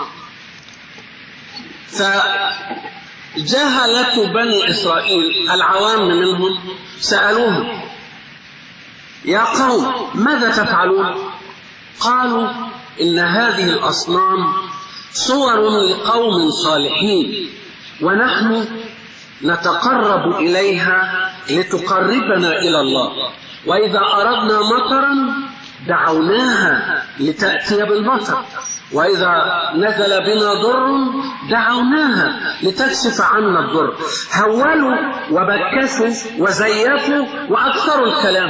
فجهلة بني إسرائيل العوام منهم سألوهم يا قوم ماذا تفعلون قالوا إن هذه الأصنام صور لقوم صالحين ونحن نتقرب إليها لتقربنا إلى الله وإذا أردنا مطرا دعوناها لتأتي بالمطر وإذا نزل بنا ضر دعوناها لتكشف عنا الضر هولوا وبكسوا وزيفوا وأكثروا الكلام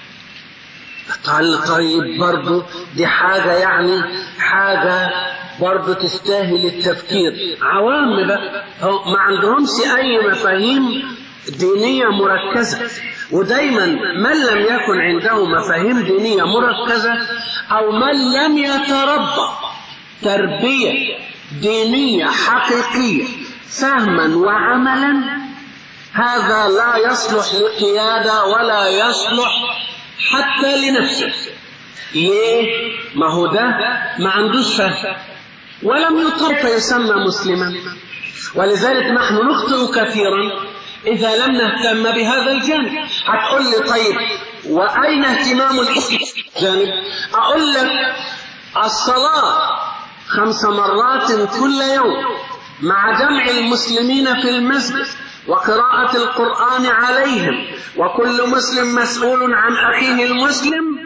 قال طيب برضو دي حاجة يعني حاجة برضو تستاهل التفكير عوام بقى ما عندهمش أي مفاهيم دينية مركزة ودايما من لم يكن عنده مفاهيم دينية مركزة أو من لم يتربى تربية دينية حقيقية فهما وعملا هذا لا يصلح للقيادة ولا يصلح حتى لنفسه ليه؟ ما هو ده ما عندوش فهم ولم يطر فيسمى مسلما ولذلك نحن نخطئ كثيرا إذا لم نهتم بهذا الجانب هتقول لي طيب وأين اهتمام الجانب أقول لك الصلاة خمس مرات كل يوم مع جمع المسلمين في المسجد وقراءة القرآن عليهم وكل مسلم مسؤول عن أخيه المسلم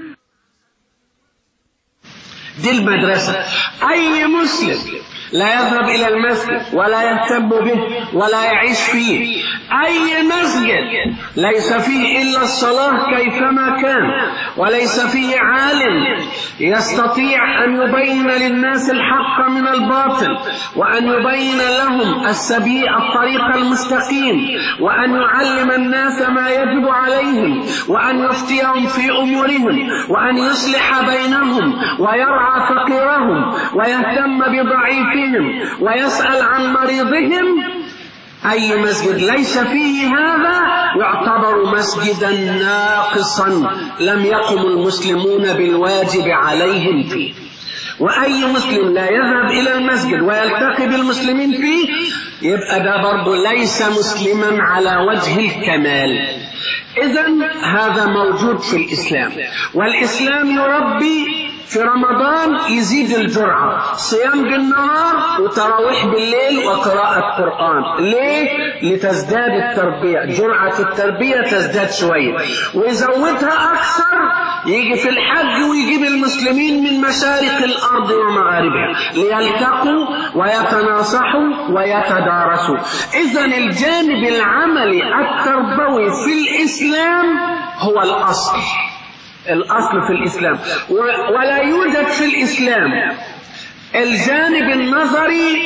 دي المدرسة أي مسلم لا يذهب إلى المسجد ولا يهتم به ولا يعيش فيه أي مسجد ليس فيه إلا الصلاة كيفما كان وليس فيه عالم يستطيع أن يبين للناس الحق من الباطل وأن يبين لهم السبيل الطريق المستقيم وأن يعلم الناس ما يجب عليهم وأن يفتيهم في أمورهم وأن يصلح بينهم ويرعى فقيرهم ويهتم بضعيفهم ويسأل عن مريضهم أي مسجد ليس فيه هذا يعتبر مسجدا ناقصا لم يقم المسلمون بالواجب عليهم فيه وأي مسلم لا يذهب إلى المسجد ويلتقي بالمسلمين فيه يبقى ده برضه ليس مسلما على وجه الكمال إذا هذا موجود في الإسلام والإسلام يربي في رمضان يزيد الجرعة صيام بالنهار وتراويح بالليل وقراءة قرآن ليه؟ لتزداد التربية جرعة التربية تزداد شوية ويزودها أكثر يجي في الحج ويجيب المسلمين من مشارق الأرض ومغاربها ليلتقوا ويتناصحوا ويتدارسوا إذا الجانب العملي التربوي في الإسلام هو الأصل الأصل في الإسلام ولا يوجد في الإسلام الجانب النظري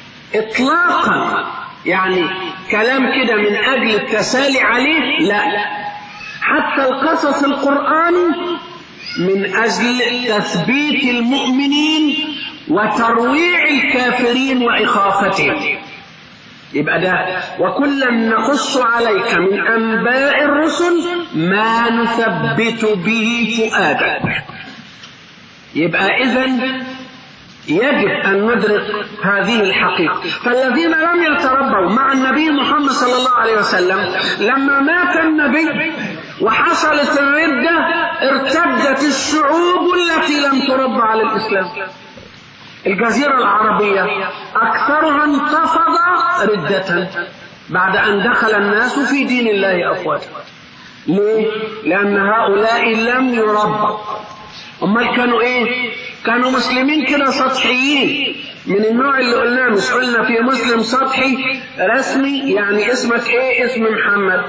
إطلاقا يعني كلام كده من أجل التسالي عليه لا حتى القصص القرآني من أجل تثبيت المؤمنين وترويع الكافرين وإخافتهم يبقى ده وكلا نقص عليك من أنباء الرسل ما نثبت به فؤادك يبقى إذا يجب أن ندرك هذه الحقيقة فالذين لم يتربوا مع النبي محمد صلى الله عليه وسلم لما مات النبي وحصلت الردة ارتدت الشعوب التي لم تربى على الإسلام الجزيرة العربية أكثرها انتفض ردة بعد أن دخل الناس في دين الله أفواجا ليه؟ لأن هؤلاء لم يربوا أمال كانوا إيه؟ كانوا مسلمين كده سطحيين من النوع اللي قلناه مش قلنا في مسلم سطحي رسمي يعني اسمك ايه اسم محمد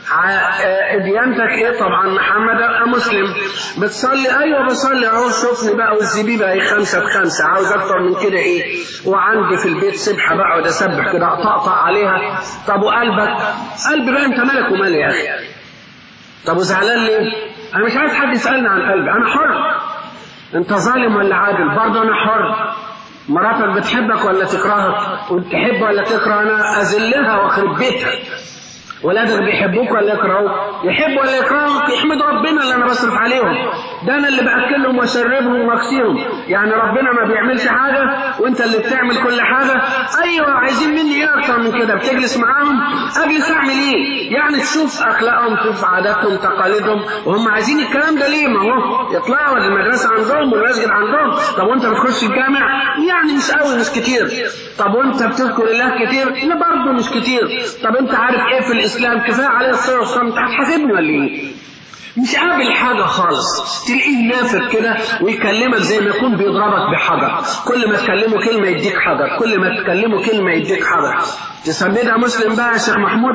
ديانتك ايه طبعا محمد ابقى مسلم بتصلي ايوه بصلي اهو شوفني بقى والزبيبه اهي خمسه بخمسه عاوز اكتر من كده ايه وعندي في البيت سبحه بقعد اسبح كده اطقطق عليها طب وقلبك قلب بقى انت مالك ومالي يا اخي طب وزعلان ليه انا مش عايز حد يسالني عن قلبي انا حر انت ظالم ولا عادل برضه انا حر مراتك بتحبك ولا تكرهك وتحب ولا تكره انا اذلها واخرب بيتها ولادك بيحبوك ولا يكرهوك يحب ولا يكرهوك يحمد ربنا اللي انا بصرف عليهم ده انا اللي باكلهم واشربهم واكسيهم يعني ربنا ما بيعملش حاجه وانت اللي بتعمل كل حاجه ايوه عايزين مني ايه اكتر من كده بتجلس معاهم اجلس اعمل ايه يعني تشوف اخلاقهم تشوف عاداتهم تقاليدهم وهم عايزين الكلام ده ليه ما هو يطلعوا المدرسه عندهم والمسجد عندهم طب وانت بتخش الجامع يعني مش قوي مش كتير طب وانت بتذكر الله كتير لا برضه مش كتير طب انت عارف ايه في الاسلام كفايه عليه الصلاه والسلام انت هتحاسبني ولا ايه مش قابل حاجة خالص تلاقيه نافر كده ويكلمك زي ما يكون بيضربك بحجر كل ما تكلمه كلمة يديك حجر كل ما تكلمه كلمة يديك حجر تسميها مسلم بقى يا شيخ محمود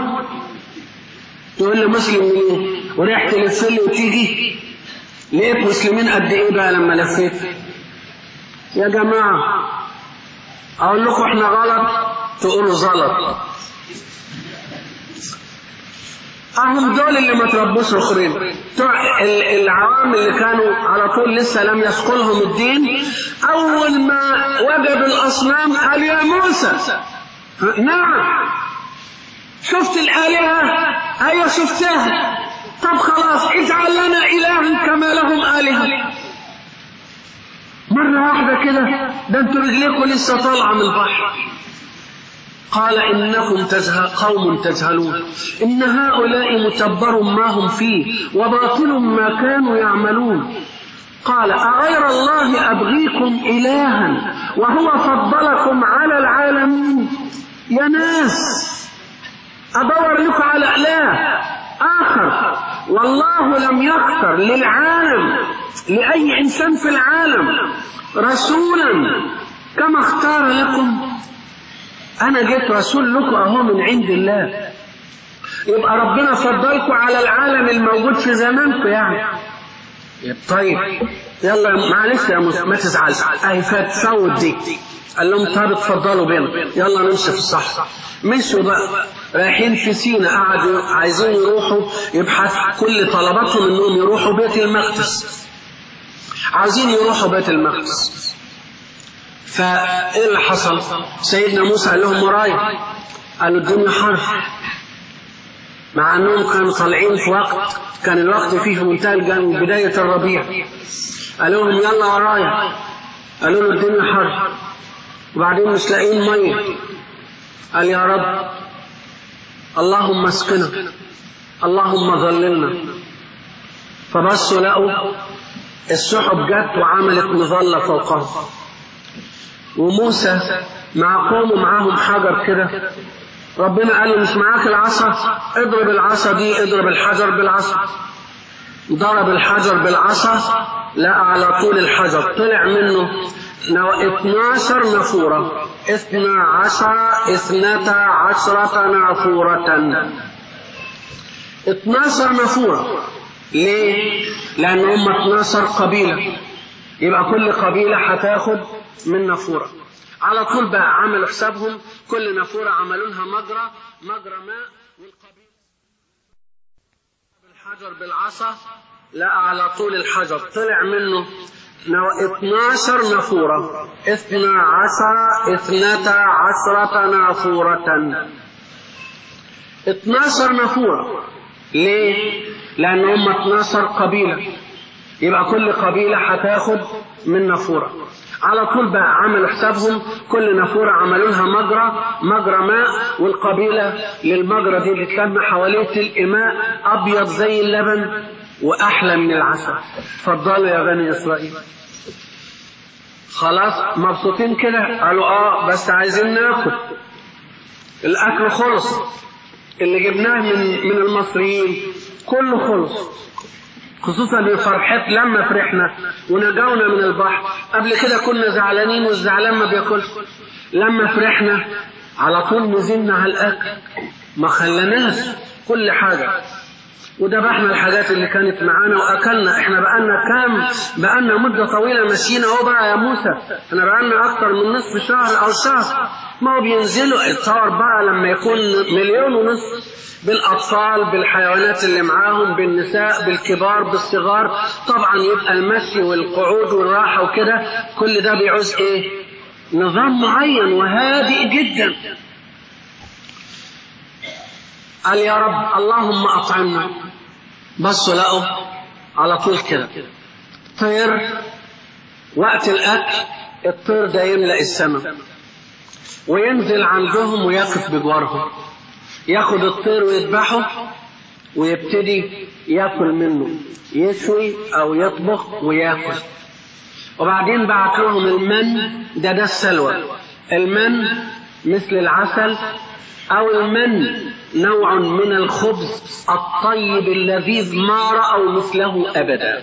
تقول لي مسلم منين وريح تلف لي وتيجي لقيت مسلمين قد ايه بقى لما لفيت يا جماعة اقول لكم احنا غلط تقولوا زلط اهم دول اللي ما تربوش اخرين بتوع العوام اللي كانوا على طول لسه لم يثقلهم الدين اول ما وجدوا الاصنام قال يا موسى نعم شفت الالهه ايوه شفتها طب خلاص اجعل لنا الها كما لهم الهه مره واحده كده ده انتوا رجليكم لسه طالعه من البحر قال إنكم تزهل قوم تجهلون إن هؤلاء متبر ما هم فيه وباطل ما كانوا يعملون قال أغير الله أبغيكم إلها وهو فضلكم على العالمين يا ناس أدور لكم على إله آخر والله لم يختر للعالم لأي إنسان في العالم رسولا كما اختار لكم أنا جيت رسول لكم أهو من عند الله يبقى ربنا فضلكم على العالم الموجود في زمانكم يعني طيب يلا معلش يا موسى ما تزعلش اهي فات فوت دي قال لهم طب اتفضلوا بينا يلا نمشي في الصح مشوا بقى رايحين في سينا قعدوا عايزين يروحوا يبحث كل طلباتهم انهم يروحوا بيت المقدس عايزين يروحوا بيت المقدس فايه اللي حصل سيدنا موسى قال لهم ورايا قالوا الدنيا حر مع انهم كانوا طالعين في وقت كان الوقت فيه في منتهى بداية الربيع قالوا لهم يلا ورايا قالوا له الدنيا حر وبعدين مش لاقيين ميه قال يا رب اللهم اسقنا اللهم ظللنا فبصوا لقوا السحب جت وعملت مظلة فوقهم وموسى مع قومه معاهم حجر كده ربنا قال له مش معاك العصا اضرب العصا دي اضرب الحجر بالعصا ضرب الحجر بالعصا لقى على طول الحجر طلع منه 12 نافورة 12 اثنتا عشرة نافورة 12 نافورة ليه؟ لأن هم 12 قبيلة يبقى كل قبيلة هتاخد من نافورة على طول بقى عملوا حسابهم كل نافورة عملوا لها مجرى مجرى ماء والقبيلة بالحجر بالعصا لقى على طول الحجر طلع منه 12 نافورة 12 اثنتا عشرة نافورة 12 نافورة ليه؟ لأن هم 12 قبيلة يبقى كل قبيلة هتاخد من نافورة على طول بقى عملوا حسابهم كل نافورة عملوا لها مجرى مجرى ماء والقبيلة للمجرى دي اللي تلم حواليه تلقي ماء أبيض زي اللبن وأحلى من العسل اتفضلوا يا بني إسرائيل خلاص مبسوطين كده قالوا اه بس عايزين ناكل الاكل خلص اللي جبناه من من المصريين كله خلص خصوصا بفرحت لما فرحنا ونجونا من البحر قبل كده كنا زعلانين والزعلان ما بياكلش لما فرحنا على طول نزلنا على الاكل ما خلناش كل حاجه وذبحنا الحاجات اللي كانت معانا واكلنا احنا بقالنا كام بقالنا مده طويله ماشيين اهو بقى يا موسى احنا بقالنا اكتر من نصف شهر او شهر ما هو بينزلوا الطار بقى لما يكون مليون ونصف بالاطفال بالحيوانات اللي معاهم بالنساء بالكبار بالصغار طبعا يبقى المشي والقعود والراحه وكده كل ده بيعوز ايه نظام معين وهادئ جدا قال يا رب اللهم أطعمنا بصوا لقوا على طول كده طير وقت الأكل الطير ده يملأ السماء وينزل عندهم ويقف بجوارهم ياخد الطير ويذبحه ويبتدي ياكل منه يشوي او يطبخ وياكل وبعدين بعت لهم المن ده ده السلوى المن مثل العسل أو المن نوع من الخبز الطيب اللذيذ ما رأوا مثله أبدا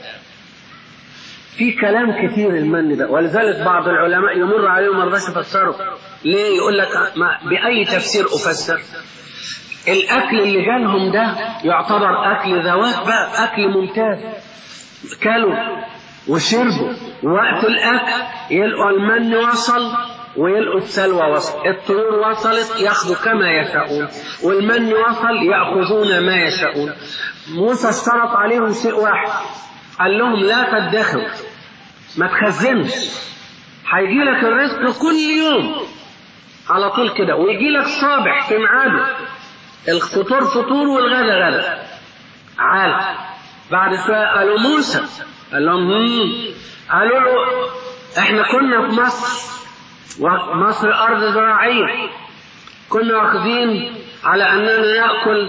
في كلام كثير المن ده ولذلك بعض العلماء يمر عليهم ما رضاش يفسره ليه يقول لك ما بأي تفسير أفسر الأكل اللي جالهم ده يعتبر أكل ذوات بقى أكل ممتاز كلوا وشربوا وقت الأكل يلقوا المن وصل ويلقوا السلوى وصل الطيور وصلت ياخذوا كما يشاءون والمن وصل يأخذون ما يشاءون موسى اشترط عليهم شيء واحد قال لهم لا تدخروا ما تخزنش هيجي لك الرزق كل يوم على طول كده ويجي لك صابح في ميعاده الفطور فطور والغدا غدا عال بعد شويه قالوا موسى قال لهم قالوا له احنا كنا في مصر ومصر أرض زراعية كنا واخذين على أننا نأكل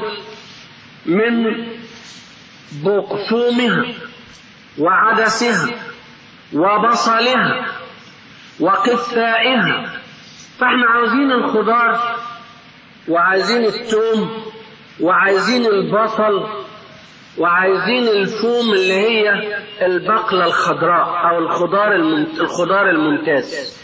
من بقسومها وعدسها وبصلها وقثائها فاحنا عاوزين الخضار وعايزين الثوم وعايزين البصل وعايزين الفوم اللي هي البقلة الخضراء أو الخضار الخضار الممتاز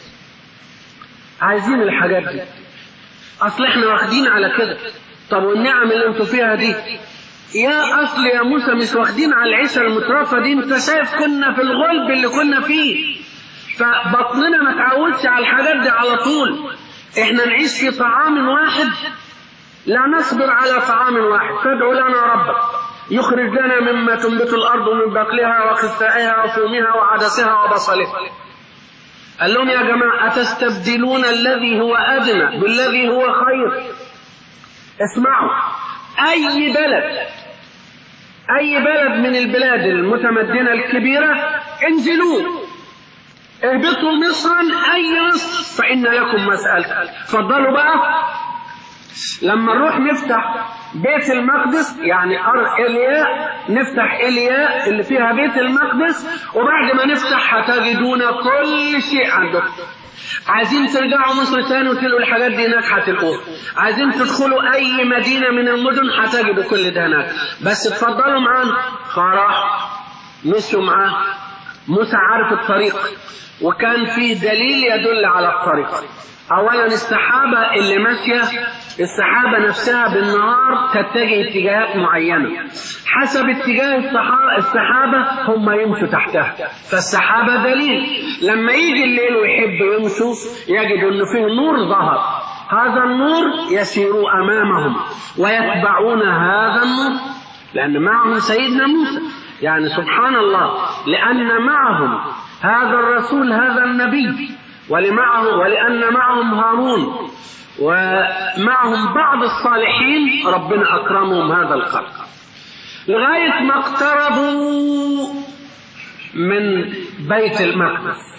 عايزين الحاجات دي اصل احنا واخدين على كده طب والنعم اللي انتوا فيها دي يا اصل يا موسى مش واخدين على العيشه المترفه دي انت شايف كنا في الغلب اللي كنا فيه فبطننا ما تعودش على الحاجات دي على طول احنا نعيش في طعام واحد لا نصبر على طعام واحد فادعوا لنا ربك يخرج لنا مما تنبت الارض من بقلها وخثائها وفومها وعدسها وبصلها قال لهم يا جماعة أتستبدلون الذي هو أدنى بالذي هو خير اسمعوا أي بلد أي بلد من البلاد المتمدنة الكبيرة انزلوا اهبطوا مصرا أي مصر فإن لكم مسألة تفضلوا بقى لما نروح نفتح بيت المقدس يعني أرض إلياء نفتح إلياء اللي فيها بيت المقدس وبعد ما نفتح هتجدون كل شيء عندكم عايزين ترجعوا مصر تاني وتلقوا الحاجات دي هناك هتلقوها عايزين تدخلوا اي مدينه من المدن هتجدوا كل ده هناك بس اتفضلوا معانا فراح مشوا معاه موسى عارف الطريق وكان في دليل يدل على الطريق اولا السحابه اللي ماشيه السحابه نفسها بالنهار تتجه اتجاهات معينه حسب اتجاه السحابه هم يمشوا تحتها فالسحابه دليل لما يجي الليل ويحب يمشوا يجدوا انه فيه نور ظهر هذا النور يسير امامهم ويتبعون هذا النور لان معهم سيدنا موسى يعني سبحان الله لان معهم هذا الرسول هذا النبي ولمعه ولأن معهم هارون ومعهم بعض الصالحين ربنا أكرمهم هذا الخلق لغاية ما اقتربوا من بيت المقدس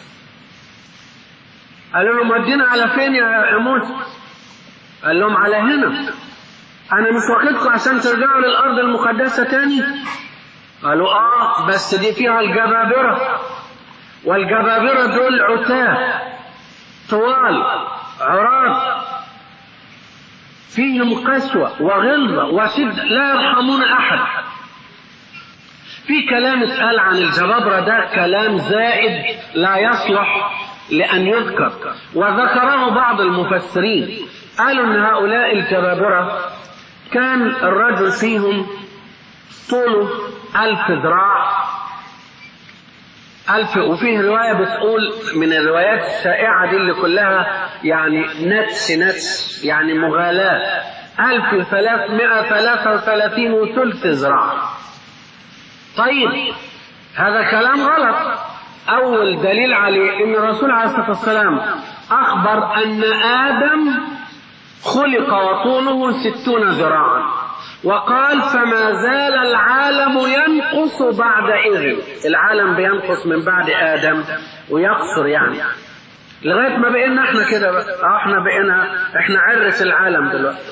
قالوا لهم ودينا على فين يا موسى قال لهم على هنا أنا مش واخدكم عشان ترجعوا للأرض المقدسة تاني قالوا آه بس دي فيها الجبابرة والجبابرة دول عتاه طوال عراض فيهم قسوة وغلظة وشدة لا يرحمون أحد في كلام اتقال عن الجبابرة ده كلام زائد لا يصلح لأن يذكر وذكره بعض المفسرين قالوا أن هؤلاء الجبابرة كان الرجل فيهم طوله ألف ذراع ألف وفيه رواية بتقول من الروايات الشائعة دي اللي كلها يعني نتس نتس يعني مغالاة ألف ثلاثمائة ثلاثة وثلاثين وثلث ذراع طيب هذا كلام غلط أول دليل عليه إن الرسول عليه الصلاة والسلام أخبر أن آدم خلق وطوله ستون ذراعا وقال فما زال العالم ينقص بعد إذن العالم بينقص من بعد آدم ويقصر يعني لغاية ما بقينا احنا كده بقى احنا بقينا احنا عرس العالم دلوقتي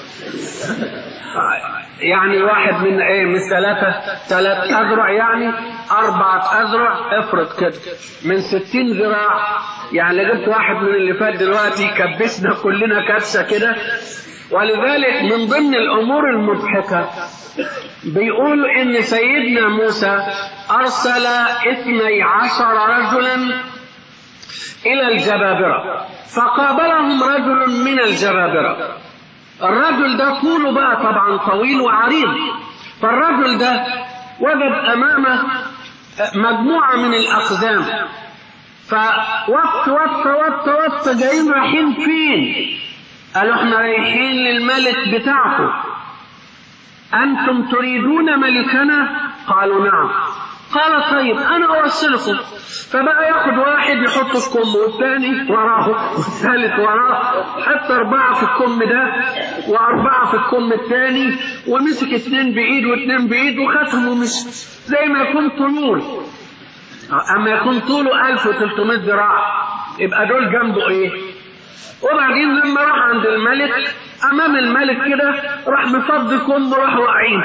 يعني واحد من ايه من ثلاثة ثلاث أذرع يعني أربعة أذرع افرض كده من ستين ذراع يعني جبت واحد من اللي فات دلوقتي كبسنا كلنا كبسة كده ولذلك من ضمن الأمور المضحكة بيقول إن سيدنا موسى أرسل اثني عشر رجلا إلى الجبابرة فقابلهم رجل من الجبابرة الرجل ده طوله بقى طبعا طويل وعريض فالرجل ده وجد أمامه مجموعة من الأقدام فوط وط وط وط جايين رايحين فين؟ قالوا احنا رايحين للملك بتاعكم أنتم تريدون ملكنا؟ قالوا نعم قال طيب أنا أوصلكم فبقى ياخد واحد يحطه في كم والثاني وراه والثالث وراه حتى أربعة في الكم ده وأربعة في الكم الثاني ومسك اثنين بإيد واثنين بإيد وختم ومش زي ما يكون طول أما يكون طوله 1300 ذراع يبقى دول جنبه إيه؟ وبعدين لما راح عند الملك امام الملك كده راح مفضي كم وراح واقعين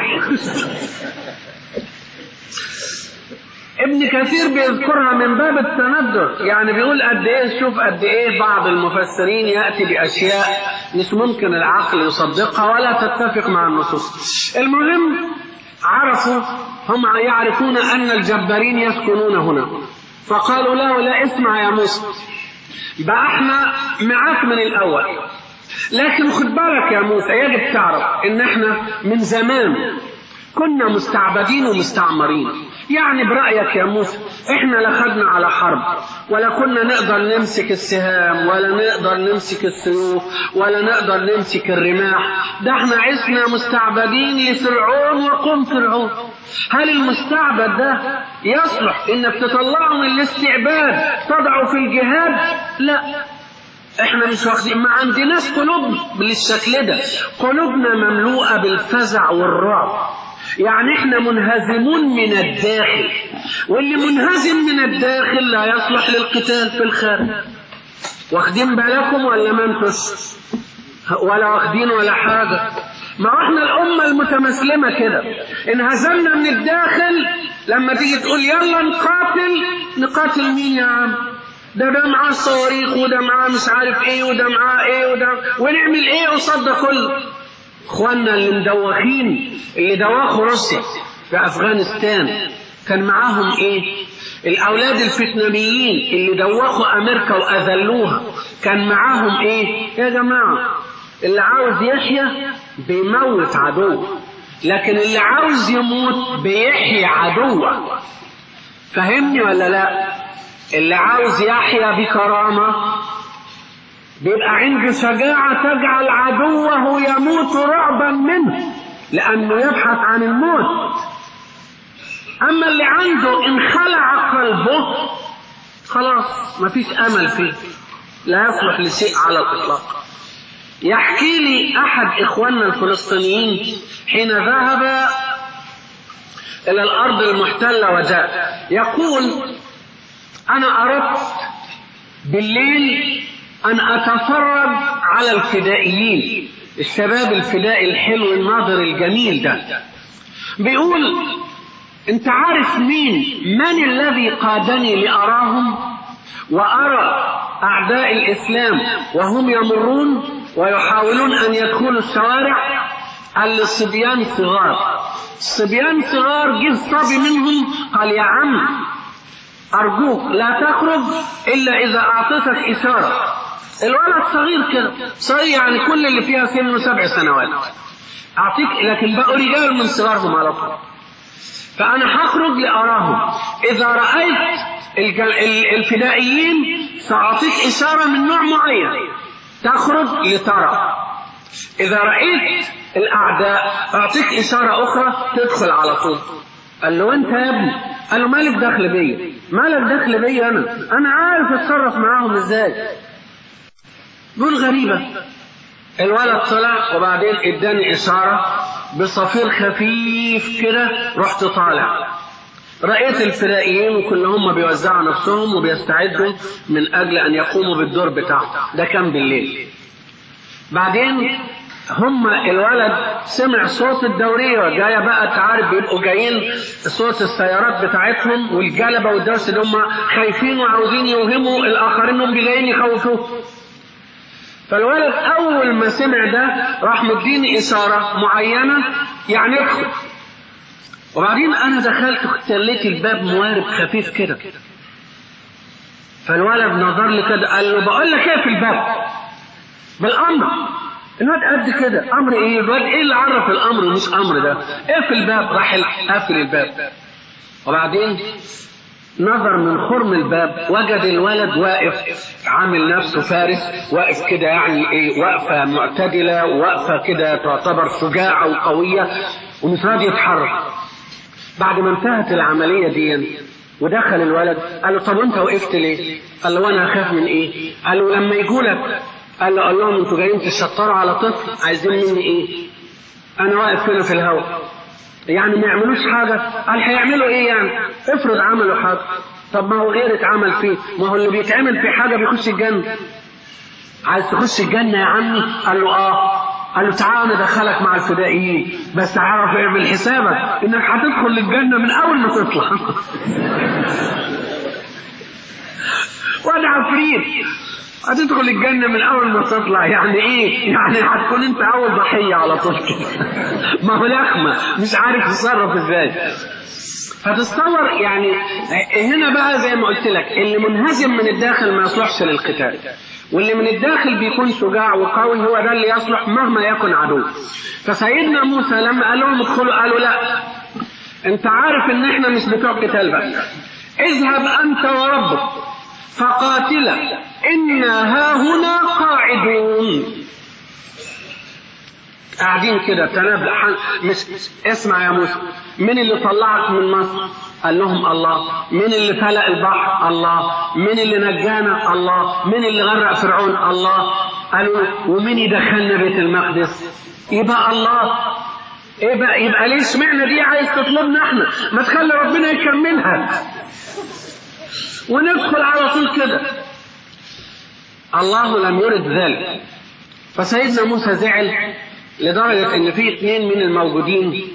ابن كثير بيذكرها من باب التندر يعني بيقول قد ايه شوف قد ايه بعض المفسرين ياتي باشياء مش ممكن العقل يصدقها ولا تتفق مع النصوص المهم عرفوا هم يعرفون ان الجبارين يسكنون هنا فقالوا له لا اسمع يا موسى بقى احنا معاك من الاول لكن خد بالك يا موسى يجب تعرف ان احنا من زمان كنا مستعبدين ومستعمرين يعني برأيك يا موسى احنا لا خدنا على حرب ولا كنا نقدر نمسك السهام ولا نقدر نمسك السيوف ولا نقدر نمسك الرماح ده احنا عشنا مستعبدين لفرعون وقوم فرعون هل المستعبد ده يصلح انك تطلعه من الاستعباد تضعه في الجهاد لا احنا مش واخدين ما عندناش قلوب بالشكل ده قلوبنا مملوءة بالفزع والرعب يعني احنا منهزمون من الداخل واللي منهزم من الداخل لا يصلح للقتال في الخارج واخدين بالكم ولا ما انتوش ولا واخدين ولا حاجة ما احنا الأمة المتمسلمة كده انهزمنا من الداخل لما تيجي تقول يلا نقاتل نقاتل مين يا عم ده ده معاه صواريخ وده معاه مش عارف ايه وده معاه ايه وده ونعمل ايه قصاد ده كله اخواننا اللي مدوخين اللي دواخوا روسيا في افغانستان كان معاهم ايه الاولاد الفيتناميين اللي دوخوا امريكا واذلوها كان معاهم ايه يا جماعه اللي عاوز يحيا بيموت عدو لكن اللي عاوز يموت بيحيي عدوه فهمني ولا لا اللي عاوز يحيا بكرامة بيبقى عنده شجاعة تجعل عدوه يموت رعبا منه لأنه يبحث عن الموت أما اللي عنده انخلع قلبه خلاص مفيش أمل فيه لا يصلح لشيء على الإطلاق يحكي لي أحد إخواننا الفلسطينيين حين ذهب إلى الأرض المحتلة وجاء يقول أنا أردت بالليل أن أتفرج على الفدائيين الشباب الفدائي الحلو الناظر الجميل ده بيقول أنت عارف مين من الذي قادني لأراهم وأرى أعداء الإسلام وهم يمرون ويحاولون أن يدخلوا الشوارع الصبيان صغار الصبيان صغار جه صبي منهم قال يا عم أرجوك لا تخرج إلا إذا أعطيتك إشارة الولد صغير كده صغير يعني كل اللي فيها سنه سبع سنوات أعطيك لكن بقوا رجال من صغارهم على طول فأنا هخرج لأراهم إذا رأيت الفدائيين سأعطيك إشارة من نوع معين تخرج لترى إذا رأيت الأعداء أعطيك إشارة أخرى تدخل على طول قال له أنت يا ابني قال له مالك دخل بيا مالك دخل بيا أنا أنا عارف أتصرف معاهم إزاي دول غريبة الولد طلع وبعدين اداني إشارة بصفير خفيف كده رحت طالع رأيت الفدائيين وكل هم بيوزعوا نفسهم وبيستعدوا من أجل أن يقوموا بالدور بتاعهم ده كان بالليل بعدين هم الولد سمع صوت الدورية جاية بقى تعرف بيبقوا جايين صوت السيارات بتاعتهم والجلبة والدوس اللي هم خايفين وعاوزين يوهموا الآخرين انهم جايين يخوفوه فالولد أول ما سمع ده راح مديني إشارة معينة يعني ادخل وبعدين أنا دخلت وخليت الباب موارب خفيف كده فالولد نظر لي كده قال له بقول لك ايه في الباب بالأمر الواد قد كده امر ايه الواد ايه اللي عرف الامر ومش امر ده اقفل الباب راح قافل الباب وبعدين نظر من خرم الباب وجد الولد واقف عامل نفسه فارس واقف كده يعني ايه واقفه معتدله وواقفه كده تعتبر شجاعه وقويه ومش راضي يتحرك بعد ما انتهت العمليه دي ودخل الولد قال له طب وانت وقفت ليه؟ قال له وانا اخاف من ايه؟ قال له لما يجولك قال له قال لهم انتوا جايين تشطروا على طفل عايزين مني ايه؟ انا واقف هنا في الهواء يعني ما يعملوش حاجة قال هيعملوا ايه يعني افرض عملوا حاجة طب ما هو غير اتعمل فيه ما هو اللي بيتعمل في حاجة بيخش الجنة عايز تخش الجنة يا عمي قال له اه قال له تعالى انا ادخلك مع الفدائيين بس تعرف اعمل حسابك انك هتدخل للجنة من اول ما تطلع واد عفريت هتدخل الجنة من أول ما تطلع يعني إيه؟ يعني هتكون أنت أول ضحية على طول كده ما هو لخمة مش عارف يتصرف إزاي فتصور يعني هنا بقى زي ما قلت لك اللي منهزم من الداخل ما يصلحش للقتال واللي من الداخل بيكون شجاع وقوي هو ده اللي يصلح مهما يكن عدو فسيدنا موسى لما قال لهم ادخلوا قالوا لا انت عارف ان احنا مش بتوع قتال بقى اذهب انت وربك فقاتلا إنا ها هنا قاعدون قاعدين كده تنابل مش اسمع يا موسى مين اللي طلعك من مصر قال لهم الله مين اللي فلق البحر الله مين اللي نجانا الله مين اللي غرق فرعون الله قالوا ومين يدخلنا بيت المقدس يبقى الله ايه بقى يبقى ليه اشمعنى دي عايز تطلبنا احنا ما تخلي ربنا يكملها وندخل على طول كده الله لم يرد ذلك فسيدنا موسى زعل لدرجة ان في اثنين من الموجودين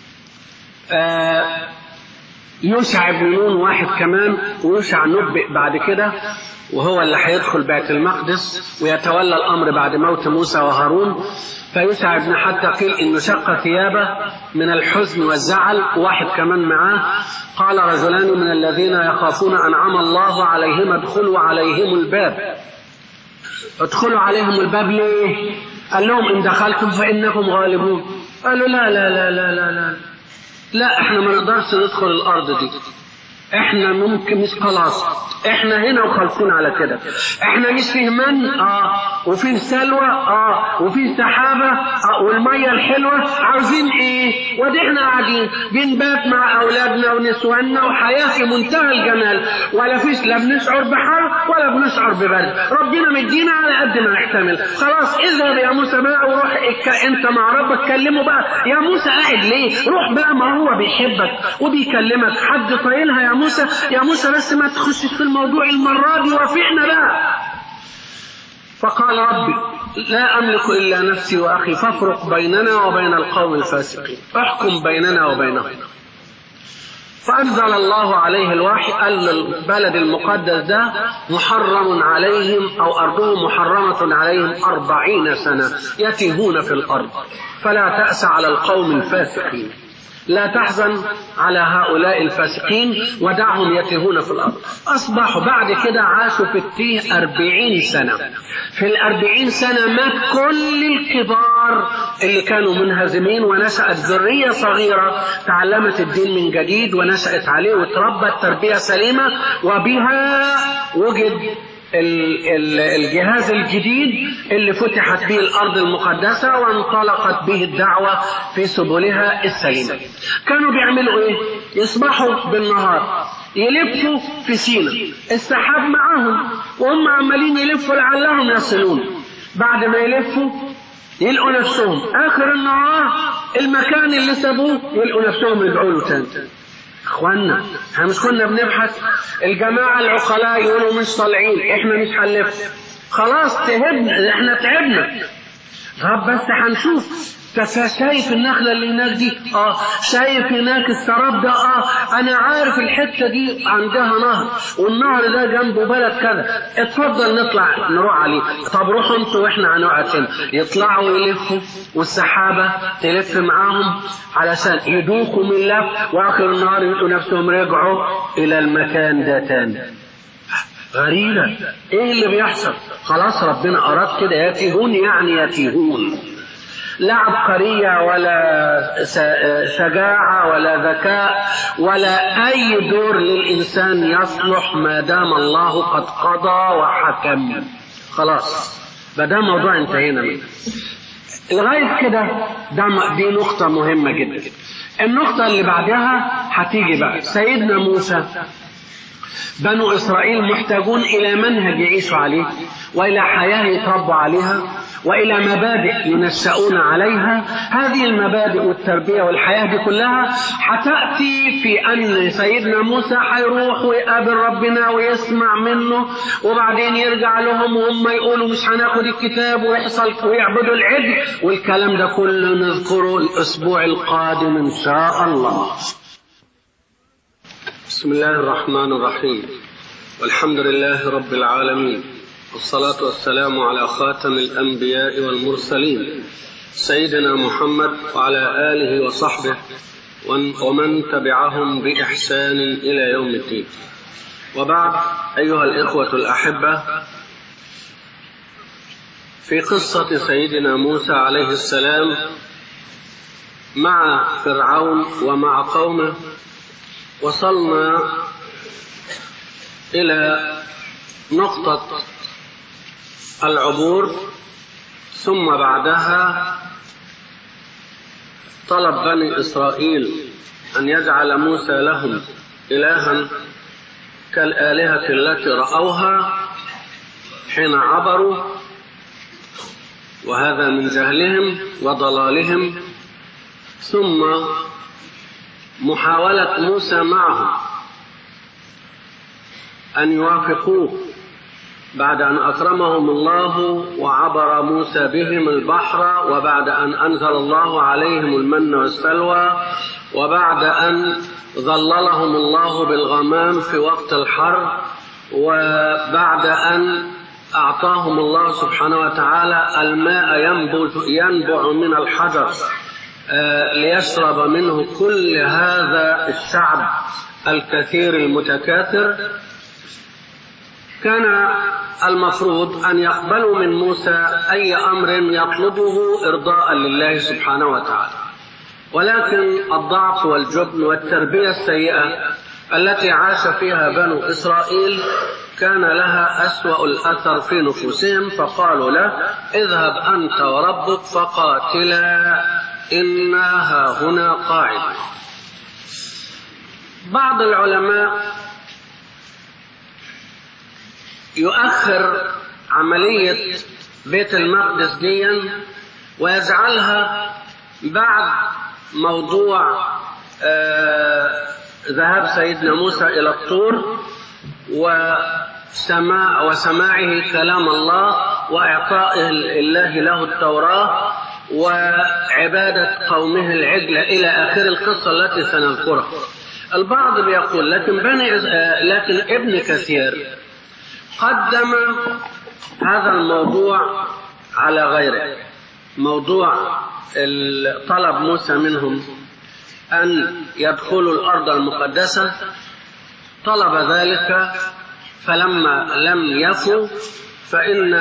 آه يوشع بن نون واحد كمان ويوشع نبئ بعد كده وهو اللي هيدخل بيت المقدس ويتولى الامر بعد موت موسى وهارون فيوشع بن حتى قيل انه شق ثيابه من الحزن والزعل واحد كمان معاه قال رجلان من الذين يخافون انعم الله عليهم ادخلوا عليهم الباب ادخلوا عليهم الباب ليه؟ قال لهم ان دخلتم فانكم غالبون قالوا لا لا لا لا لا لا لا احنا ما نقدرش ندخل الارض دي احنا ممكن مش خلاص احنا هنا وخالصين على كده احنا مش فيه من اه وفيه سلوى اه وفيه سحابة اه والمية الحلوة عاوزين ايه ودي احنا قاعدين بنبات مع اولادنا ونسواننا وحياة في منتهى الجمال ولا فيش لا بنشعر بحر ولا بنشعر ببرد ربنا مدينا على قد ما نحتمل خلاص اذهب يا موسى بقى وروح انت مع ربك كلمه بقى يا موسى قاعد ليه روح بقى ما هو بيحبك وبيكلمك حد طايلها يا موسى يا موسى بس ما تخشش في الموضوع المرة دي وافقنا بقى فقال ربي لا أملك إلا نفسي وأخي فافرق بيننا وبين القوم الفاسقين احكم بيننا وبينهم فأنزل الله عليه الوحي قال البلد المقدس ده محرم عليهم أو أرضهم محرمة عليهم أربعين سنة يتيهون في الأرض فلا تأس على القوم الفاسقين لا تحزن على هؤلاء الفاسقين ودعهم يتيهون في الأرض أصبحوا بعد كده عاشوا في التيه أربعين سنة في الأربعين سنة مات كل الكبار اللي كانوا منهزمين ونشأت ذرية صغيرة تعلمت الدين من جديد ونشأت عليه وتربت تربية سليمة وبها وجد الجهاز الجديد اللي فتحت به الأرض المقدسة وانطلقت به الدعوة في سبلها السليمة كانوا بيعملوا ايه يصبحوا بالنهار يلفوا في سينا السحاب معاهم وهم عمالين يلفوا لعلهم يصلون بعد ما يلفوا يلقوا نفسهم آخر النهار المكان اللي سابوه يلقوا نفسهم يدعوا له تاني اخوانا احنا مش كنا بنبحث الجماعة العقلاء يقولوا مش طالعين احنا مش هنلف خلاص تهبنا احنا تعبنا طب بس هنشوف شايف النخلة اللي هناك دي اه شايف هناك السراب ده اه انا عارف الحتة دي عندها نهر والنهر ده جنبه بلد كذا اتفضل نطلع نروح عليه طب روحوا انتوا واحنا هنقعد هنا يطلعوا يلفوا والسحابة تلف معاهم علشان يدوخوا من لف واخر النهار يلقوا نفسهم رجعوا الى المكان ده تاني غريبة ايه اللي بيحصل خلاص ربنا اراد كده يتيهون يعني يتيهون لا عبقرية ولا شجاعة ولا ذكاء ولا أي دور للإنسان يصلح ما دام الله قد قضى وحكم خلاص ما دام موضوع انتهينا منه لغاية كده ده دي نقطة مهمة جدا النقطة اللي بعدها هتيجي بقى سيدنا موسى بنو إسرائيل محتاجون إلى منهج يعيشوا عليه وإلى حياة يتربوا عليها وإلى مبادئ ينشأون عليها هذه المبادئ والتربية والحياة دي كلها هتأتي في أن سيدنا موسى هيروح ويقابل ربنا ويسمع منه وبعدين يرجع لهم وهم يقولوا مش هناخد الكتاب ويحصل ويعبدوا العجل والكلام ده كله نذكره الأسبوع القادم إن شاء الله بسم الله الرحمن الرحيم والحمد لله رب العالمين والصلاة والسلام على خاتم الأنبياء والمرسلين سيدنا محمد وعلى آله وصحبه ومن تبعهم بإحسان إلى يوم الدين وبعد أيها الإخوة الأحبة في قصة سيدنا موسى عليه السلام مع فرعون ومع قومه وصلنا إلى نقطة العبور ثم بعدها طلب بني إسرائيل أن يجعل موسى لهم إلها كالآلهة التي رأوها حين عبروا وهذا من جهلهم وضلالهم ثم محاولة موسى معهم أن يوافقوه بعد أن أكرمهم الله وعبر موسى بهم البحر وبعد أن أنزل الله عليهم المن والسلوى وبعد أن ظللهم الله بالغمام في وقت الحر وبعد أن أعطاهم الله سبحانه وتعالى الماء ينبع من الحجر ليشرب منه كل هذا الشعب الكثير المتكاثر كان المفروض أن يقبلوا من موسى أي أمر يطلبه إرضاء لله سبحانه وتعالى ولكن الضعف والجبن والتربية السيئة التي عاش فيها بنو إسرائيل كان لها أسوأ الأثر في نفوسهم فقالوا له اذهب أنت وربك فقاتلا إنا هاهنا قاعد بعض العلماء يؤخر عملية بيت المقدس ديا ويجعلها بعد موضوع آه ذهاب سيدنا موسى إلى الطور وسماع وسماعه كلام الله وإعطاء الله له التوراة وعبادة قومه العجل إلى آخر القصة التي سنذكرها البعض بيقول لكن بني لكن ابن كثير قدم هذا الموضوع على غيره موضوع طلب موسى منهم أن يدخلوا الأرض المقدسة طلب ذلك فلما لم يفوا فإن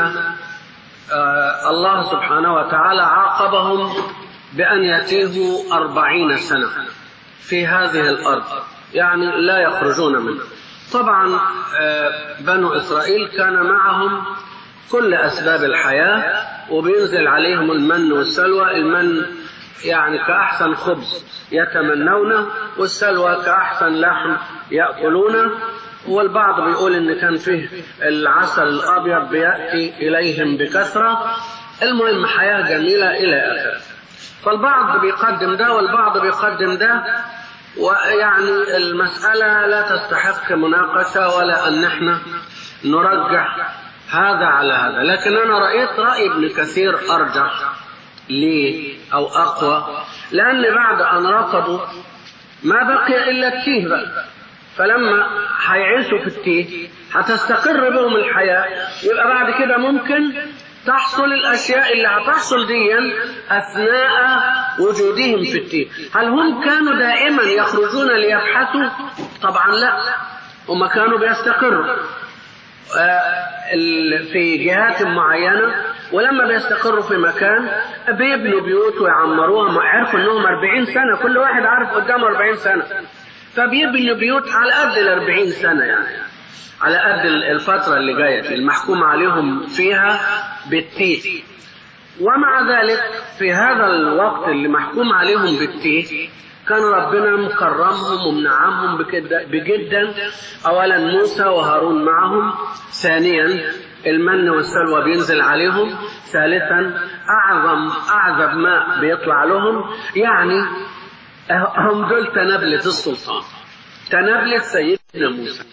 الله سبحانه وتعالى عاقبهم بأن يتيهوا أربعين سنة في هذه الأرض يعني لا يخرجون منها طبعا بنو إسرائيل كان معهم كل أسباب الحياة وبينزل عليهم المن والسلوى المن يعني كأحسن خبز يتمنونه والسلوى كأحسن لحم يأكلونه والبعض بيقول إن كان فيه العسل الأبيض بيأتي إليهم بكثرة المهم حياة جميلة إلى آخره فالبعض بيقدم ده والبعض بيقدم ده ويعني المسألة لا تستحق مناقشة ولا أن نحن نرجح هذا على هذا لكن أنا رأيت رأي ابن كثير أرجح ليه أو أقوى لأن بعد أن رفضوا ما بقي إلا التيه بقى فلما هيعيشوا في التيه هتستقر بهم الحياة يبقى بعد كده ممكن تحصل الأشياء اللي هتحصل ديا أثناء وجودهم في التيه هل هم كانوا دائما يخرجون ليبحثوا طبعا لا هم كانوا بيستقروا في جهات معينة ولما بيستقروا في مكان بيبنوا بيوت ويعمروها عرفوا انهم 40 سنة كل واحد عارف قدامه 40 سنة فبيبنوا بيوت على قد ال 40 سنة يعني على قد الفترة اللي جاية المحكوم عليهم فيها بالتيه ومع ذلك في هذا الوقت اللي محكوم عليهم بالتيه كان ربنا مكرمهم ومنعمهم بجدا اولا موسى وهارون معهم ثانيا المن والسلوى بينزل عليهم ثالثا اعظم اعذب ماء بيطلع لهم يعني هم دول تنابلة السلطان تنابلة سيدنا موسى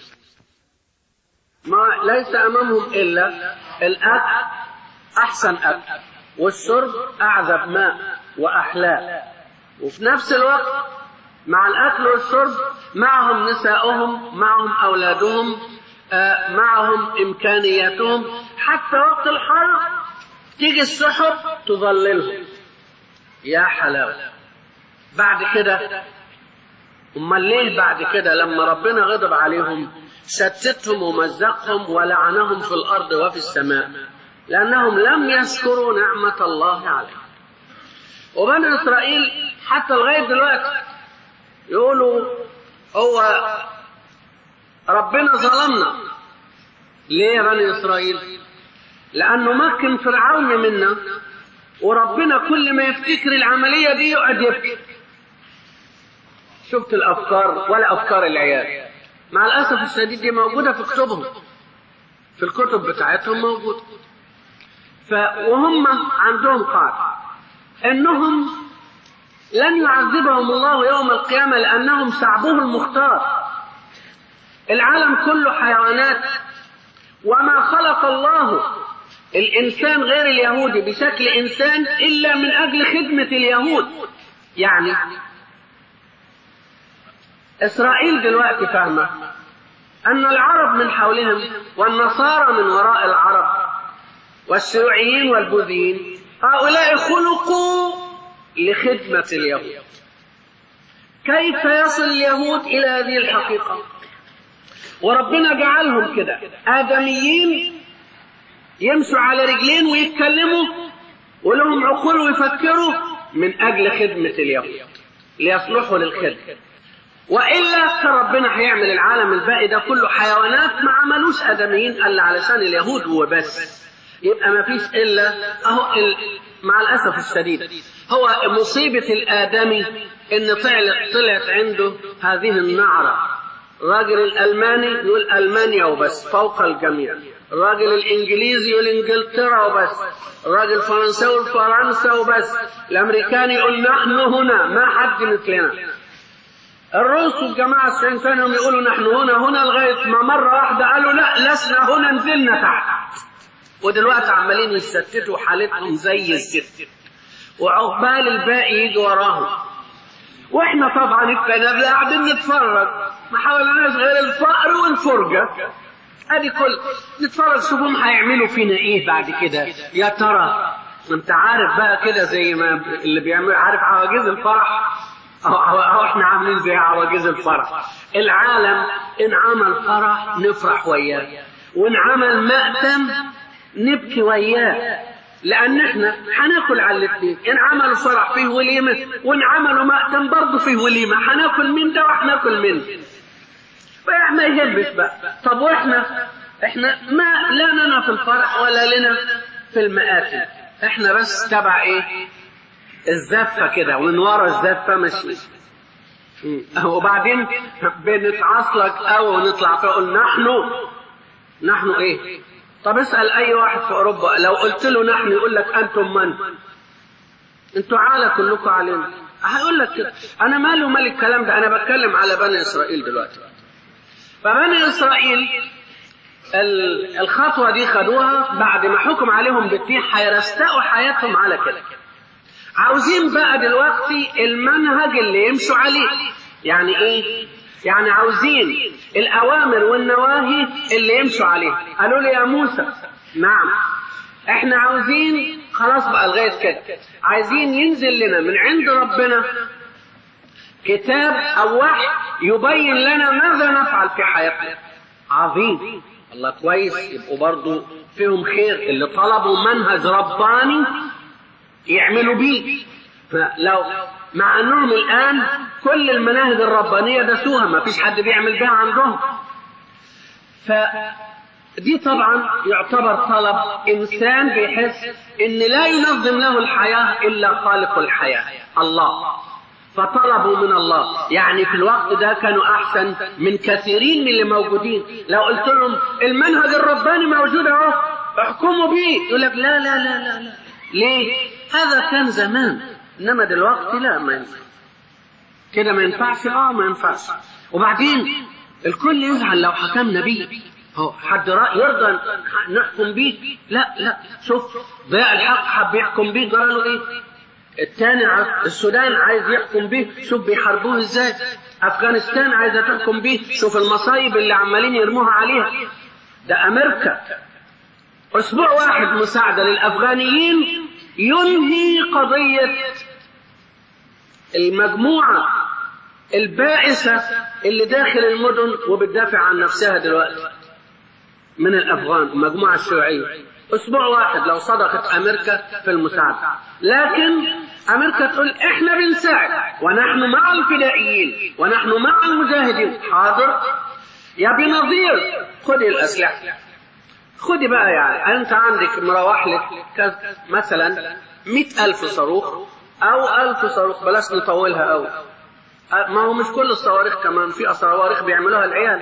ما ليس امامهم الا الاكل احسن اكل والشرب اعذب ماء واحلاه وفي نفس الوقت مع الأكل والشرب معهم نساؤهم معهم أولادهم آه معهم إمكانياتهم حتى وقت الحر تيجي السحب تظللهم يا حلاوة بعد كده أمال ليه بعد كده لما ربنا غضب عليهم شتتهم ومزقهم ولعنهم في الأرض وفي السماء لأنهم لم يشكروا نعمة الله عليهم وبني إسرائيل حتى لغاية دلوقتي يقولوا هو ربنا ظلمنا ليه يا بني إسرائيل لأنه مكن فرعون منا وربنا كل ما يفتكر العملية دي يقعد يبكي شفت الافكار ولا افكار العيال مع الاسف الشديد دي موجوده في كتبهم في الكتب بتاعتهم موجوده ف وهم عندهم قاعده انهم لن يعذبهم الله يوم القيامه لانهم شعبه المختار العالم كله حيوانات وما خلق الله الإنسان غير اليهودي بشكل إنسان إلا من أجل خدمة اليهود يعني إسرائيل دلوقتي فاهمة أن العرب من حولهم والنصارى من وراء العرب والشيوعيين والبوذيين هؤلاء خلقوا لخدمة اليهود كيف يصل اليهود إلى هذه الحقيقة وربنا جعلهم كده آدميين يمشوا على رجلين ويتكلموا ولهم عقول ويفكروا من أجل خدمة اليهود ليصلحوا للخدمة وإلا كان ربنا هيعمل العالم الباقي ده كله حيوانات ما عملوش آدميين إلا علشان اليهود وبس يبقى ما فيش إلا أهو ال... مع الأسف الشديد هو مصيبة الآدمي إن طلعت طلعت عنده هذه النعرة الراجل الألماني يقول ألمانيا وبس فوق الجميع الراجل الإنجليزي يقول إنجلترا وبس الراجل الفرنساوي فرنسا وبس الأمريكاني يقول نحن هنا ما حد مثلنا الروس والجماعة السنتانهم يقولوا نحن هنا هنا لغاية ما مرة واحدة قالوا لا لسنا هنا نزلنا تحت ودلوقتي عمالين يستتوا حالتهم زي الزفت وعقبال الباقي يجي وراهم واحنا طبعا الكنبة قاعدين نتفرج ما حاولناش غير الفقر والفرجة ادي كل نتفرج شوفهم هيعملوا فينا ايه بعد كده يا ترى انت عارف بقى كده زي ما اللي بيعمل عارف عواجيز الفرح أو, أو, أو احنا عاملين زي عواجيز الفرح العالم ان عمل فرح نفرح وياه وان عمل مأتم نبكي وياه لان احنا هناكل على الاثنين ان عملوا فرح فيه وليمه وان عملوا مأتم برضه فيه وليمه هناكل من ده وهناكل من فاحنا يهبش بقى طب واحنا احنا ما لا لنا في الفرح ولا لنا في المآتم احنا بس تبع ايه الزفه كده ومن ورا الزفه ماشي وبعدين بنتعصلك قوي ونطلع فيقول نحن نحن ايه طب اسال اي واحد في اوروبا لو قلت له نحن يقول لك انتم من انتوا عالة كلكم علينا هيقول لك كده انا مالي ومال الكلام ده انا بتكلم على بني اسرائيل دلوقتي فبني اسرائيل الخطوة دي خدوها بعد ما حكم عليهم بالتين هيرستقوا حياتهم على كده عاوزين بقى دلوقتي المنهج اللي يمشوا عليه يعني ايه يعني عاوزين الاوامر والنواهي اللي يمشوا عليه قالوا لي يا موسى نعم احنا عاوزين خلاص بقى لغايه كده عايزين ينزل لنا من عند ربنا كتاب او وحي يبين لنا ماذا نفعل في حياتنا عظيم الله كويس يبقوا برضو فيهم خير اللي طلبوا منهج رباني يعملوا بيه فلو مع انهم الان كل المناهج الربانيه دسوها ما فيش حد بيعمل بها عندهم فدي طبعا يعتبر طلب انسان بيحس ان لا ينظم له الحياه الا خالق الحياه الله فطلبوا من الله يعني في الوقت ده كانوا احسن من كثيرين من اللي موجودين لو قلت لهم المنهج الرباني موجود اهو احكموا بيه يقول لك لا لا لا لا لا ليه هذا كان زمان انما دلوقتي لا ما ينفع كده ما ينفعش اه ما ينفعش وبعدين الكل يزعل لو حكمنا بيه هو حد رأي يرضى نحكم بيه لا لا شوف ضياء الحق حب يحكم بيه جرى له ايه الثاني السودان عايز يحكم بيه شوف بيحاربوه ازاي افغانستان عايزه تحكم بيه شوف المصايب اللي عمالين يرموها عليها ده امريكا اسبوع واحد مساعده للافغانيين ينهي قضيه المجموعه البائسه اللي داخل المدن وبتدافع عن نفسها دلوقتي من الافغان المجموعه الشيوعيه اسبوع واحد لو صدقت امريكا في المساعده لكن امريكا تقول احنا بنساعد ونحن مع الفدائيين ونحن مع المجاهدين حاضر يا بنظير خدي الاسلحه خدي بقى يعني انت عندك مروح لك مثلا مئة ألف صاروخ أو ألف صاروخ بلاش نطولها أوي ما هو مش كل الصواريخ كمان في صواريخ بيعملوها العيال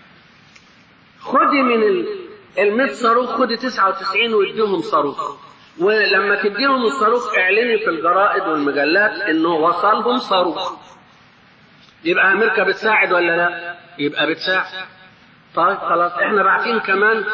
خدي من ال 100 صاروخ خدي 99 واديهم صاروخ ولما تديهم الصاروخ اعلني في الجرائد والمجلات انه وصلهم صاروخ يبقى امريكا بتساعد ولا لا يبقى بتساعد طيب خلاص احنا باعتين كمان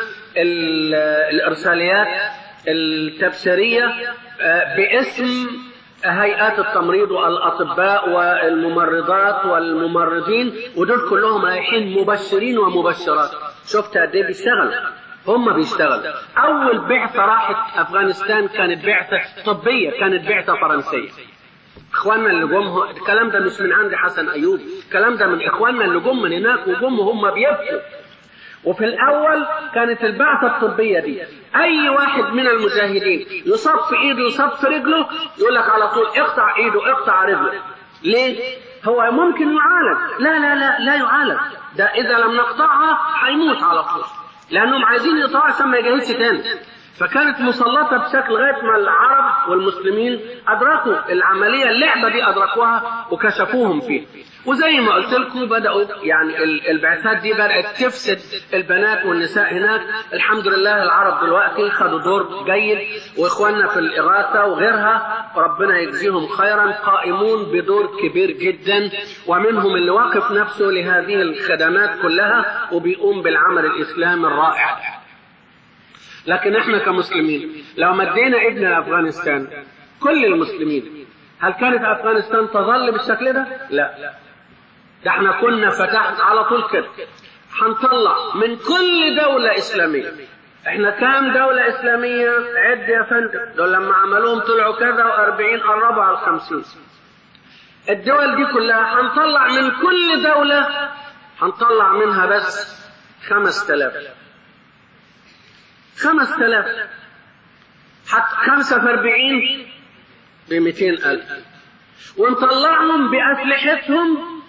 الارساليات التبصريه باسم هيئات التمريض والاطباء والممرضات والممرضين ودول كلهم رايحين مبشرين ومبشرات شفت قد ايه بيشتغل هم بيشتغلوا اول بعثه راحت افغانستان كانت بعثه طبيه كانت بعثه فرنسيه اخواننا اللي جم الكلام ده مش من عند حسن ايوب الكلام ده من اخواننا اللي جم من هناك وجم هم بيبكوا وفي الاول كانت البعثه الطبيه دي اي واحد من المجاهدين يصاب في ايده يصاب في رجله يقول لك على طول اقطع ايده اقطع رجله ليه هو ممكن يعالج لا لا لا لا يعالج ده اذا لم نقطعها هيموت على طول لانهم عايزين يقطعوا عشان ما يجهزش تاني فكانت مسلطه بشكل لغايه ما العرب والمسلمين ادركوا العمليه اللعبه دي ادركوها وكشفوهم فيه وزي ما قلت لكم بداوا يعني البعثات دي بدات تفسد البنات والنساء هناك الحمد لله العرب دلوقتي خدوا دور جيد واخواننا في الاغاثه وغيرها ربنا يجزيهم خيرا قائمون بدور كبير جدا ومنهم اللي واقف نفسه لهذه الخدمات كلها وبيقوم بالعمل الاسلامي الرائع لكن احنا كمسلمين لو مدينا ابن افغانستان كل المسلمين هل كانت افغانستان تظل بالشكل ده؟ لا ده احنا كنا فتحنا على طول كده هنطلع من كل دولة إسلامية احنا كام دولة إسلامية عد يا فندم دول لما عملوهم طلعوا كذا وأربعين قربوا على الخمسين الدول دي كلها هنطلع من كل دولة هنطلع منها بس خمس تلاف خمس تلاف حتى خمسة في أربعين بمئتين ألف ونطلعهم بأسلحتهم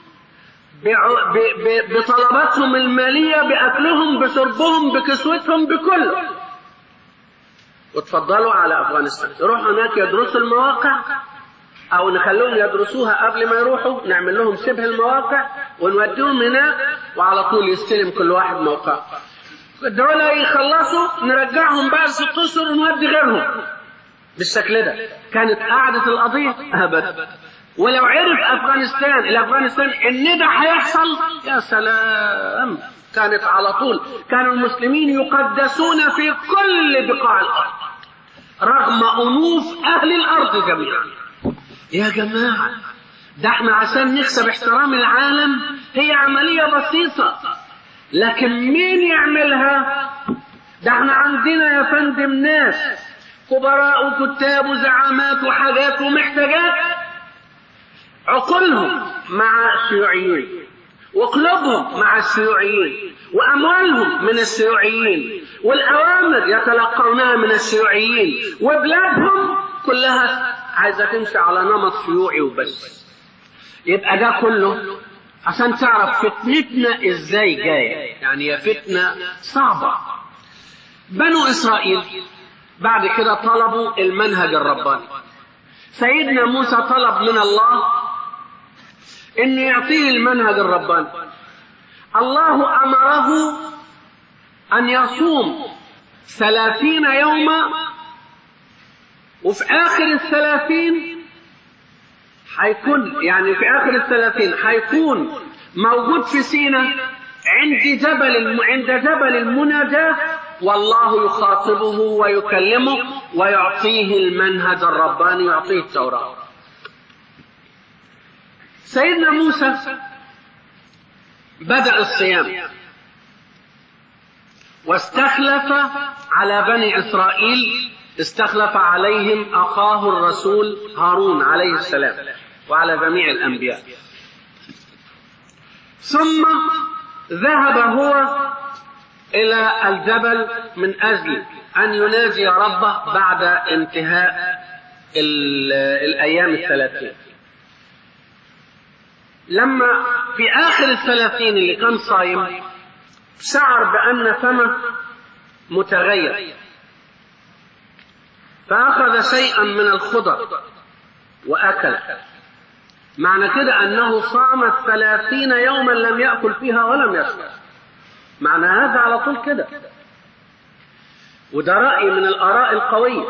بطلباتهم المالية بأكلهم بشربهم بكسوتهم بكله وتفضلوا على أفغانستان يروحوا هناك يدرسوا المواقع أو نخليهم يدرسوها قبل ما يروحوا نعمل لهم شبه المواقع ونوديهم هناك وعلى طول يستلم كل واحد موقع دول يخلصوا نرجعهم بعد ست أشهر ونودي غيرهم بالشكل ده كانت قاعدة القضية أبدا ولو عرف أفغانستان الأفغانستان إن ده هيحصل يا سلام كانت على طول كانوا المسلمين يقدسون في كل بقاع الأرض رغم أنوف أهل الأرض جميعا يا جماعة ده احنا عشان نكسب احترام العالم هي عملية بسيطة لكن مين يعملها ده احنا عندنا يا فندم ناس كبراء وكتاب وزعامات وحاجات ومحتاجات عقولهم مع الشيوعيين وقلوبهم مع الشيوعيين وأموالهم من الشيوعيين والأوامر يتلقونها من الشيوعيين وبلادهم كلها عايزة تمشي على نمط شيوعي وبس يبقى ده كله عشان تعرف فتنتنا ازاي جاية يعني هي فتنة صعبة بنو إسرائيل بعد كده طلبوا المنهج الرباني سيدنا موسى طلب من الله انه يعطيه المنهج الرباني الله امره ان يصوم ثلاثين يوما وفي اخر الثلاثين حيكون يعني في اخر الثلاثين حيكون موجود في سينا عند جبل عند جبل المناجاة والله يخاطبه ويكلمه ويعطيه المنهج الرباني يعطيه التوراة سيدنا موسى بدأ الصيام واستخلف على بني إسرائيل استخلف عليهم أخاه الرسول هارون عليه السلام وعلى جميع الأنبياء ثم ذهب هو إلى الجبل من أجل أن يناجي ربه بعد انتهاء الأيام الثلاثين لما في آخر الثلاثين اللي كان صايم شعر بأن فمه متغير فأخذ شيئا من الخضر وأكل معنى كده أنه صام ثلاثين يوما لم يأكل فيها ولم يشرب معنى هذا على طول كده وده رأي من الآراء القوية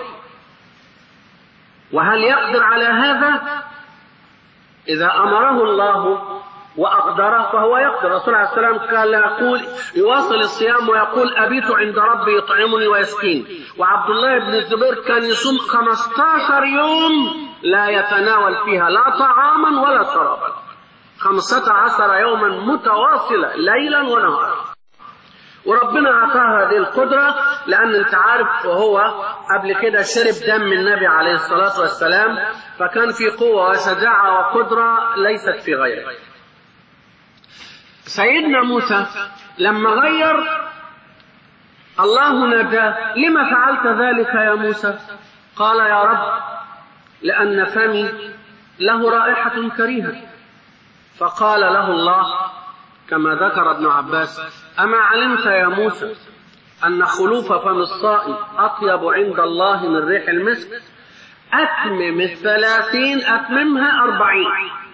وهل يقدر على هذا إذا أمره الله وأقدره فهو يقدر الرسول عليه السلام كان يقول يواصل الصيام ويقول أبيت عند ربي يطعمني ويسقيني وعبد الله بن الزبير كان يصوم 15 يوم لا يتناول فيها لا طعاما ولا شرابا 15 يوما متواصلة ليلا ونهارا وربنا أعطاه هذه القدرة لأن أنت عارف وهو قبل كده شرب دم النبي عليه الصلاة والسلام فكان في قوة وشجاعة وقدرة ليست في غيره سيدنا موسى لما غير الله نجاه لما فعلت ذلك يا موسى قال يا رب لأن فمي له رائحة كريهة فقال له الله كما ذكر ابن عباس أما علمت يا موسى أن خلوف فم الصائم أطيب عند الله من ريح المسك أتمم الثلاثين أتممها أربعين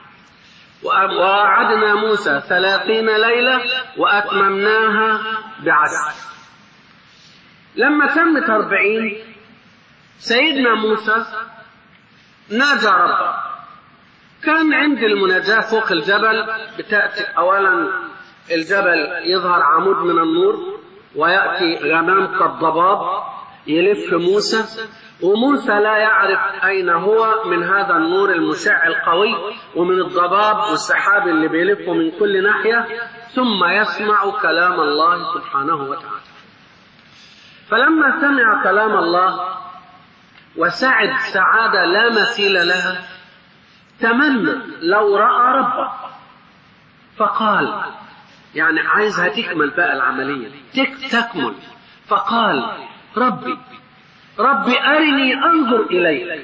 ووعدنا موسى ثلاثين ليلة وأتممناها بعشر لما تمت أربعين سيدنا موسى ناجى ربه كان عند المناجاة فوق الجبل بتأتي أولا الجبل يظهر عمود من النور ويأتي غمام كالضباب يلف موسى وموسى لا يعرف أين هو من هذا النور المشع القوي ومن الضباب والسحاب اللي بيلفه من كل ناحية ثم يسمع كلام الله سبحانه وتعالى فلما سمع كلام الله وسعد سعادة لا مثيل لها تمنى لو رأى ربه فقال يعني عايزها تكمل بقى العملية تك تكمل فقال ربي ربي أرني أنظر إليك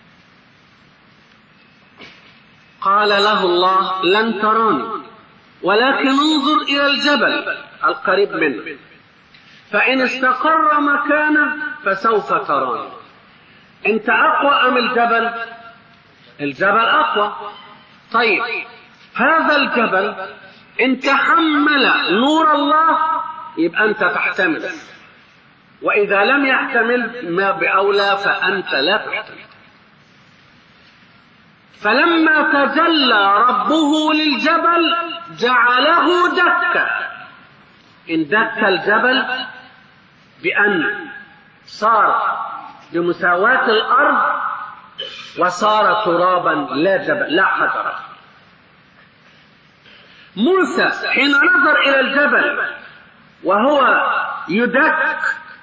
قال له الله لن تراني ولكن انظر إلى الجبل القريب منه فإن استقر مكانه فسوف تراني أنت أقوى أم الجبل الجبل أقوى طيب هذا الجبل إن تحمل نور الله يبقى أنت تحتمل وإذا لم يحتمل ما بأولى فأنت لا تحتمل فلما تجلى ربه للجبل جعله دكا إن دك الجبل بأن صار بمساواة الأرض وصار ترابا لا جبل لا حجر موسى حين نظر إلى الجبل وهو يدك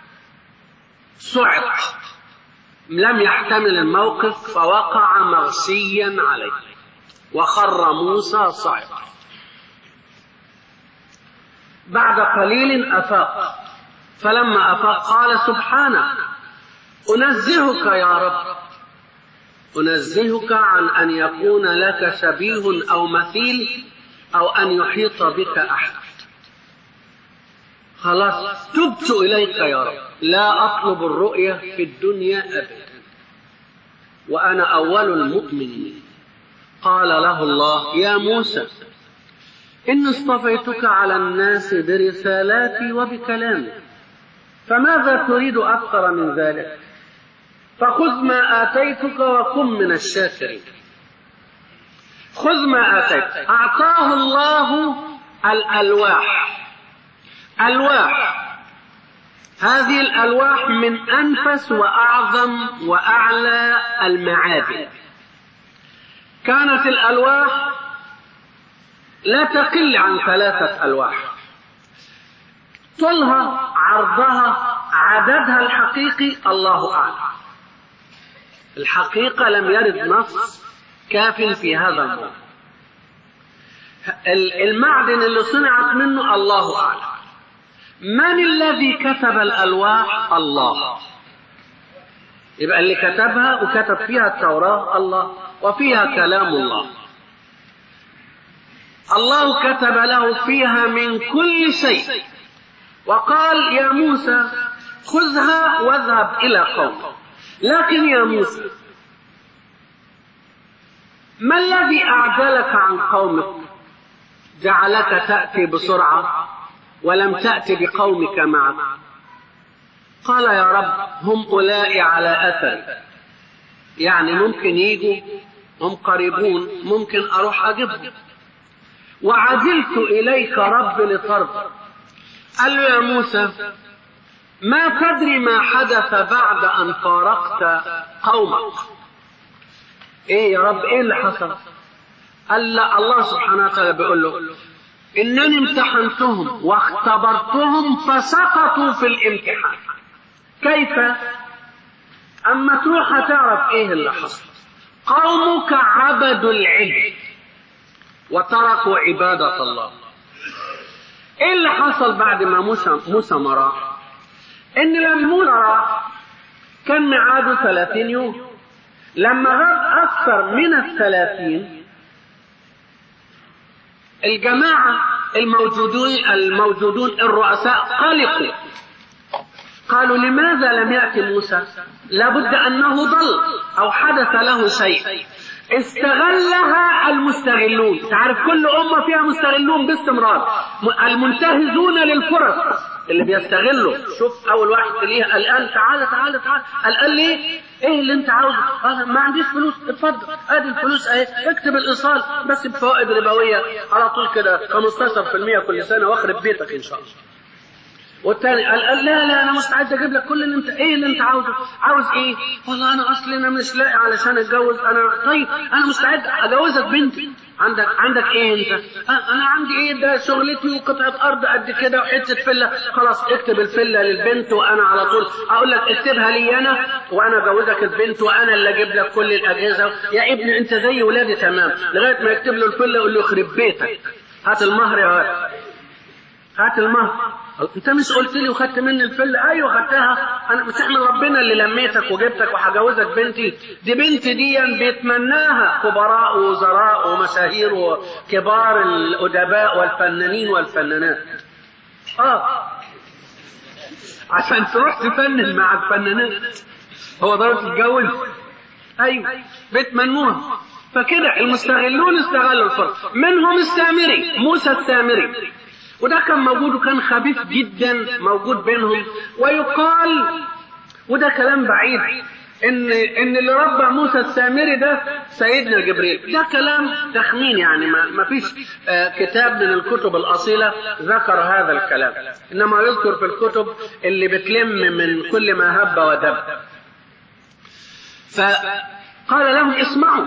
صعق لم يحتمل الموقف فوقع مغشيا عليه وخر موسى صعقا بعد قليل أفاق فلما أفاق قال سبحانك أنزهك يا رب أنزهك عن أن يكون لك شبيه أو مثيل أو أن يحيط بك أحد خلاص تبت إليك يا رب لا أطلب الرؤية في الدنيا أبدا وأنا أول المؤمنين قال له الله يا موسى إن اصطفيتك على الناس برسالاتي وبكلامي فماذا تريد أكثر من ذلك فخذ ما آتيتك وكن من الشاكرين خذ ما آتيت أعطاه الله الألواح ألواح هذه الألواح من أنفس وأعظم وأعلى المعادن كانت الألواح لا تقل عن ثلاثة ألواح طولها عرضها عددها الحقيقي الله أعلم الحقيقة لم يرد نص كاف في هذا الموضوع المعدن اللي صنعت منه الله أعلم من الذي كتب الألواح الله يبقى اللي كتبها وكتب فيها التوراة الله وفيها كلام الله الله كتب له فيها من كل شيء وقال يا موسى خذها واذهب إلى قومك لكن يا موسى ما الذي أعجلك عن قومك جعلك تأتي بسرعة ولم تأتي بقومك معك قال يا رب هم أولئك على أثر يعني ممكن يجوا هم قريبون ممكن أروح أجيبهم وعجلت إليك رب لطرد قال له يا موسى ما تدري ما حدث بعد أن فارقت قومك إيه يا رب إيه اللي حصل قال لا الله سبحانه وتعالى بيقول له إنني امتحنتهم واختبرتهم فسقطوا في الامتحان كيف أما تروح هتعرف إيه اللي حصل قومك عبدوا العجل وتركوا عبادة الله ايه اللي حصل بعد ما موسى موسى ما راح ان لما موسى راح كان ميعاده 30 يوم لما غاب اكثر من الثلاثين الجماعة الموجودون الموجودون الرؤساء قلقوا قالوا لماذا لم يأتي موسى لابد أنه ضل أو حدث له شيء استغلها المستغلون تعرف كل أمة فيها مستغلون باستمرار المنتهزون للفرص اللي بيستغلوا شوف أول واحد ليه الآن تعالى تعالى تعالى الآن ليه ايه اللي انت عاوزه قال ما عنديش فلوس اتفضل ادي الفلوس اهي اكتب الايصال بس بفوائد ربويه على طول كده 15% كل سنه واخرب بيتك ان شاء الله والتاني قال, قال لا لا انا مستعد اجيب لك كل اللي انت ايه اللي انت عاوزه عاوز ايه والله انا اصلي انا مش لاقي علشان اتجوز انا طيب انا مستعد اجوزك بنتي عندك عندك ايه انت آه انا عندي ايه ده شغلتي وقطعه ارض قد كده وحته فله خلاص اكتب الفله للبنت وانا على طول اقول لك اكتبها لي انا وانا اجوزك البنت وانا اللي اجيب لك كل الاجهزه يا ابني انت زي ولادي تمام لغايه ما يكتب له الفله يقول له يخرب بيتك هات المهر يا ولد هات المهر انت مش قلت لي وخدت مني الفله ايوه خدتها انا مش احمد ربنا اللي لميتك وجبتك وهجوزك بنتي دي بنتي دي بيتمناها خبراء ووزراء ومشاهير وكبار الادباء والفنانين والفنانات اه عشان تروح تفنن مع الفنانات هو ضروري تتجوز ايوه بيتمنوها فكده المستغلون استغلوا الفرصه منهم السامري موسى السامري وده كان موجود وكان خبيث جدا موجود بينهم ويقال وده كلام بعيد ان ان اللي ربى موسى السامري ده سيدنا جبريل ده كلام تخمين يعني ما, ما فيش آه كتاب من الكتب الاصيله ذكر هذا الكلام انما يذكر في الكتب اللي بتلم من كل ما هب ودب فقال لهم اسمعوا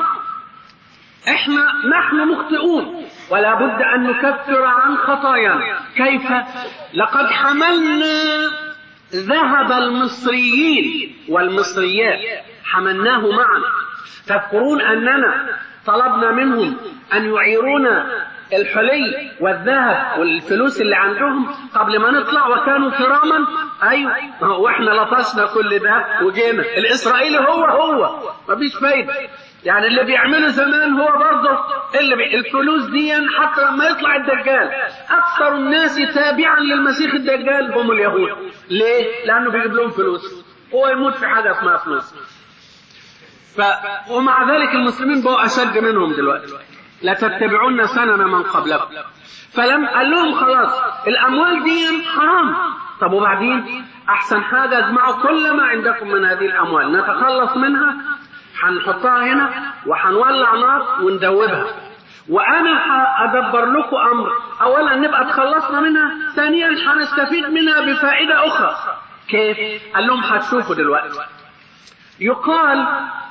احنا نحن مخطئون ولا بد ان نكفر عن خطايانا كيف لقد حملنا ذهب المصريين والمصريات حملناه معنا تذكرون اننا طلبنا منهم ان يعيرونا الحلي والذهب والفلوس اللي عندهم قبل ما نطلع وكانوا كراما ايوه واحنا لطشنا كل ده وجينا الاسرائيلي هو هو مفيش فايده يعني اللي بيعمله زمان هو برضه اللي بي... الفلوس دي حتى لما يطلع الدجال اكثر الناس تابعا للمسيح الدجال هم اليهود ليه؟ لانه بيجيب لهم فلوس هو يموت في حاجه اسمها فلوس ف... ومع ذلك المسلمين بقوا اشد منهم دلوقتي لا تتبعون سنن من قبلكم فلم قال لهم خلاص الاموال دي حرام طب وبعدين احسن حاجه اجمعوا كل ما عندكم من هذه الاموال نتخلص منها هنحطها هنا وهنولع نار وندوبها وانا هادبر لكم امر اولا نبقى تخلصنا منها ثانيا هنستفيد منها بفائده اخرى كيف قال لهم هتشوفوا دلوقتي يقال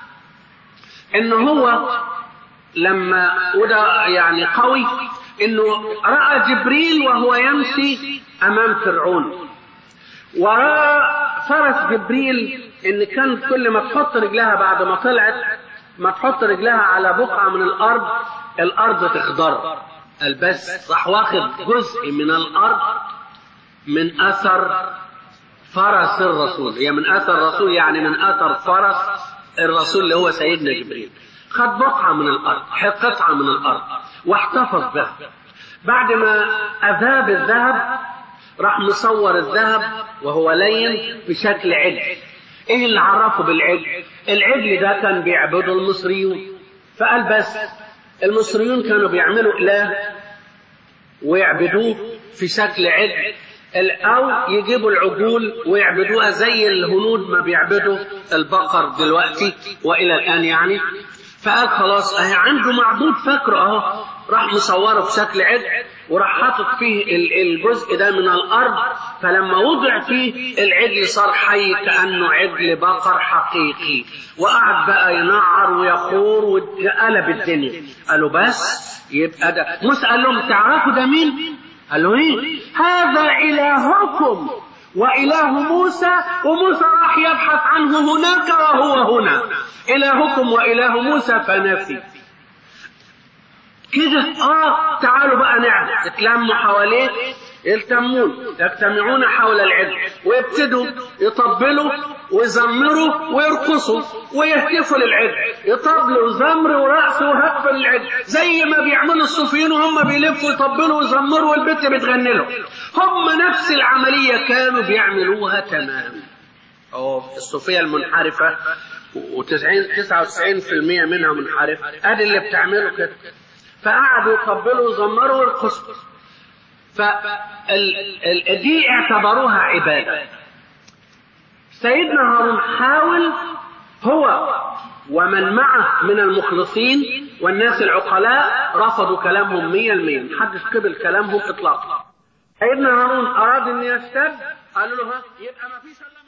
ان هو لما وده يعني قوي انه راى جبريل وهو يمشي امام فرعون وراى فرس جبريل ان كانت كل ما تحط رجلها بعد ما طلعت ما تحط رجلها على بقعه من الارض الارض تخضر البس راح واخد جزء من الارض من اثر فرس الرسول هي من اثر الرسول يعني من اثر فرس الرسول اللي هو سيدنا جبريل خد بقعه من الارض قطعه من الارض واحتفظ بها بعد ما اذاب الذهب راح مصور الذهب وهو لين بشكل عجل ايه اللي عرفه بالعجل العجل ده كان بيعبده المصريون فقال بس المصريون كانوا بيعملوا إله ويعبدوه في شكل عجل أو يجيبوا العجول ويعبدوها زي الهنود ما بيعبدوا البقر دلوقتي وإلى الآن يعني فقال خلاص اهي عنده معبود فاكره اهو راح مصوره بشكل عجل وراح حاطط فيه الجزء ده من الارض فلما وضع فيه العجل صار حي كانه عجل بقر حقيقي وقعد بقى ينعر ويخور وقلب الدنيا قالوا بس يبقى ده موسى قال لهم تعرفوا ده مين؟ قالوا ايه؟ هذا الهكم وإله موسى وموسى راح يبحث عنه هناك وهو هنا إلهكم وإله موسى فنفي كده اه تعالوا بقى نعمل اتلموا حواليه يلتمون يجتمعون حول العجل ويبتدوا يطبلوا ويزمروا ويرقصوا ويهتفوا للعجل يطبلوا زمر ورقص وهتف للعجل زي ما بيعملوا الصوفيين وهم بيلفوا يطبلوا ويزمروا والبت بتغني لهم هم نفس العمليه كانوا بيعملوها تمام اه الصوفيه المنحرفه و90 99% منها منحرف ادي اللي بتعمله كده فقعدوا يطبلوا ويزمروا ويرقصوا فدي اعتبروها عبادة سيدنا هارون حاول هو ومن معه من المخلصين والناس العقلاء رفضوا كلامهم مية المية محدش قبل كلامهم اطلاقا سيدنا هارون اراد ان يستد قالوا له ها يبقى ما فيش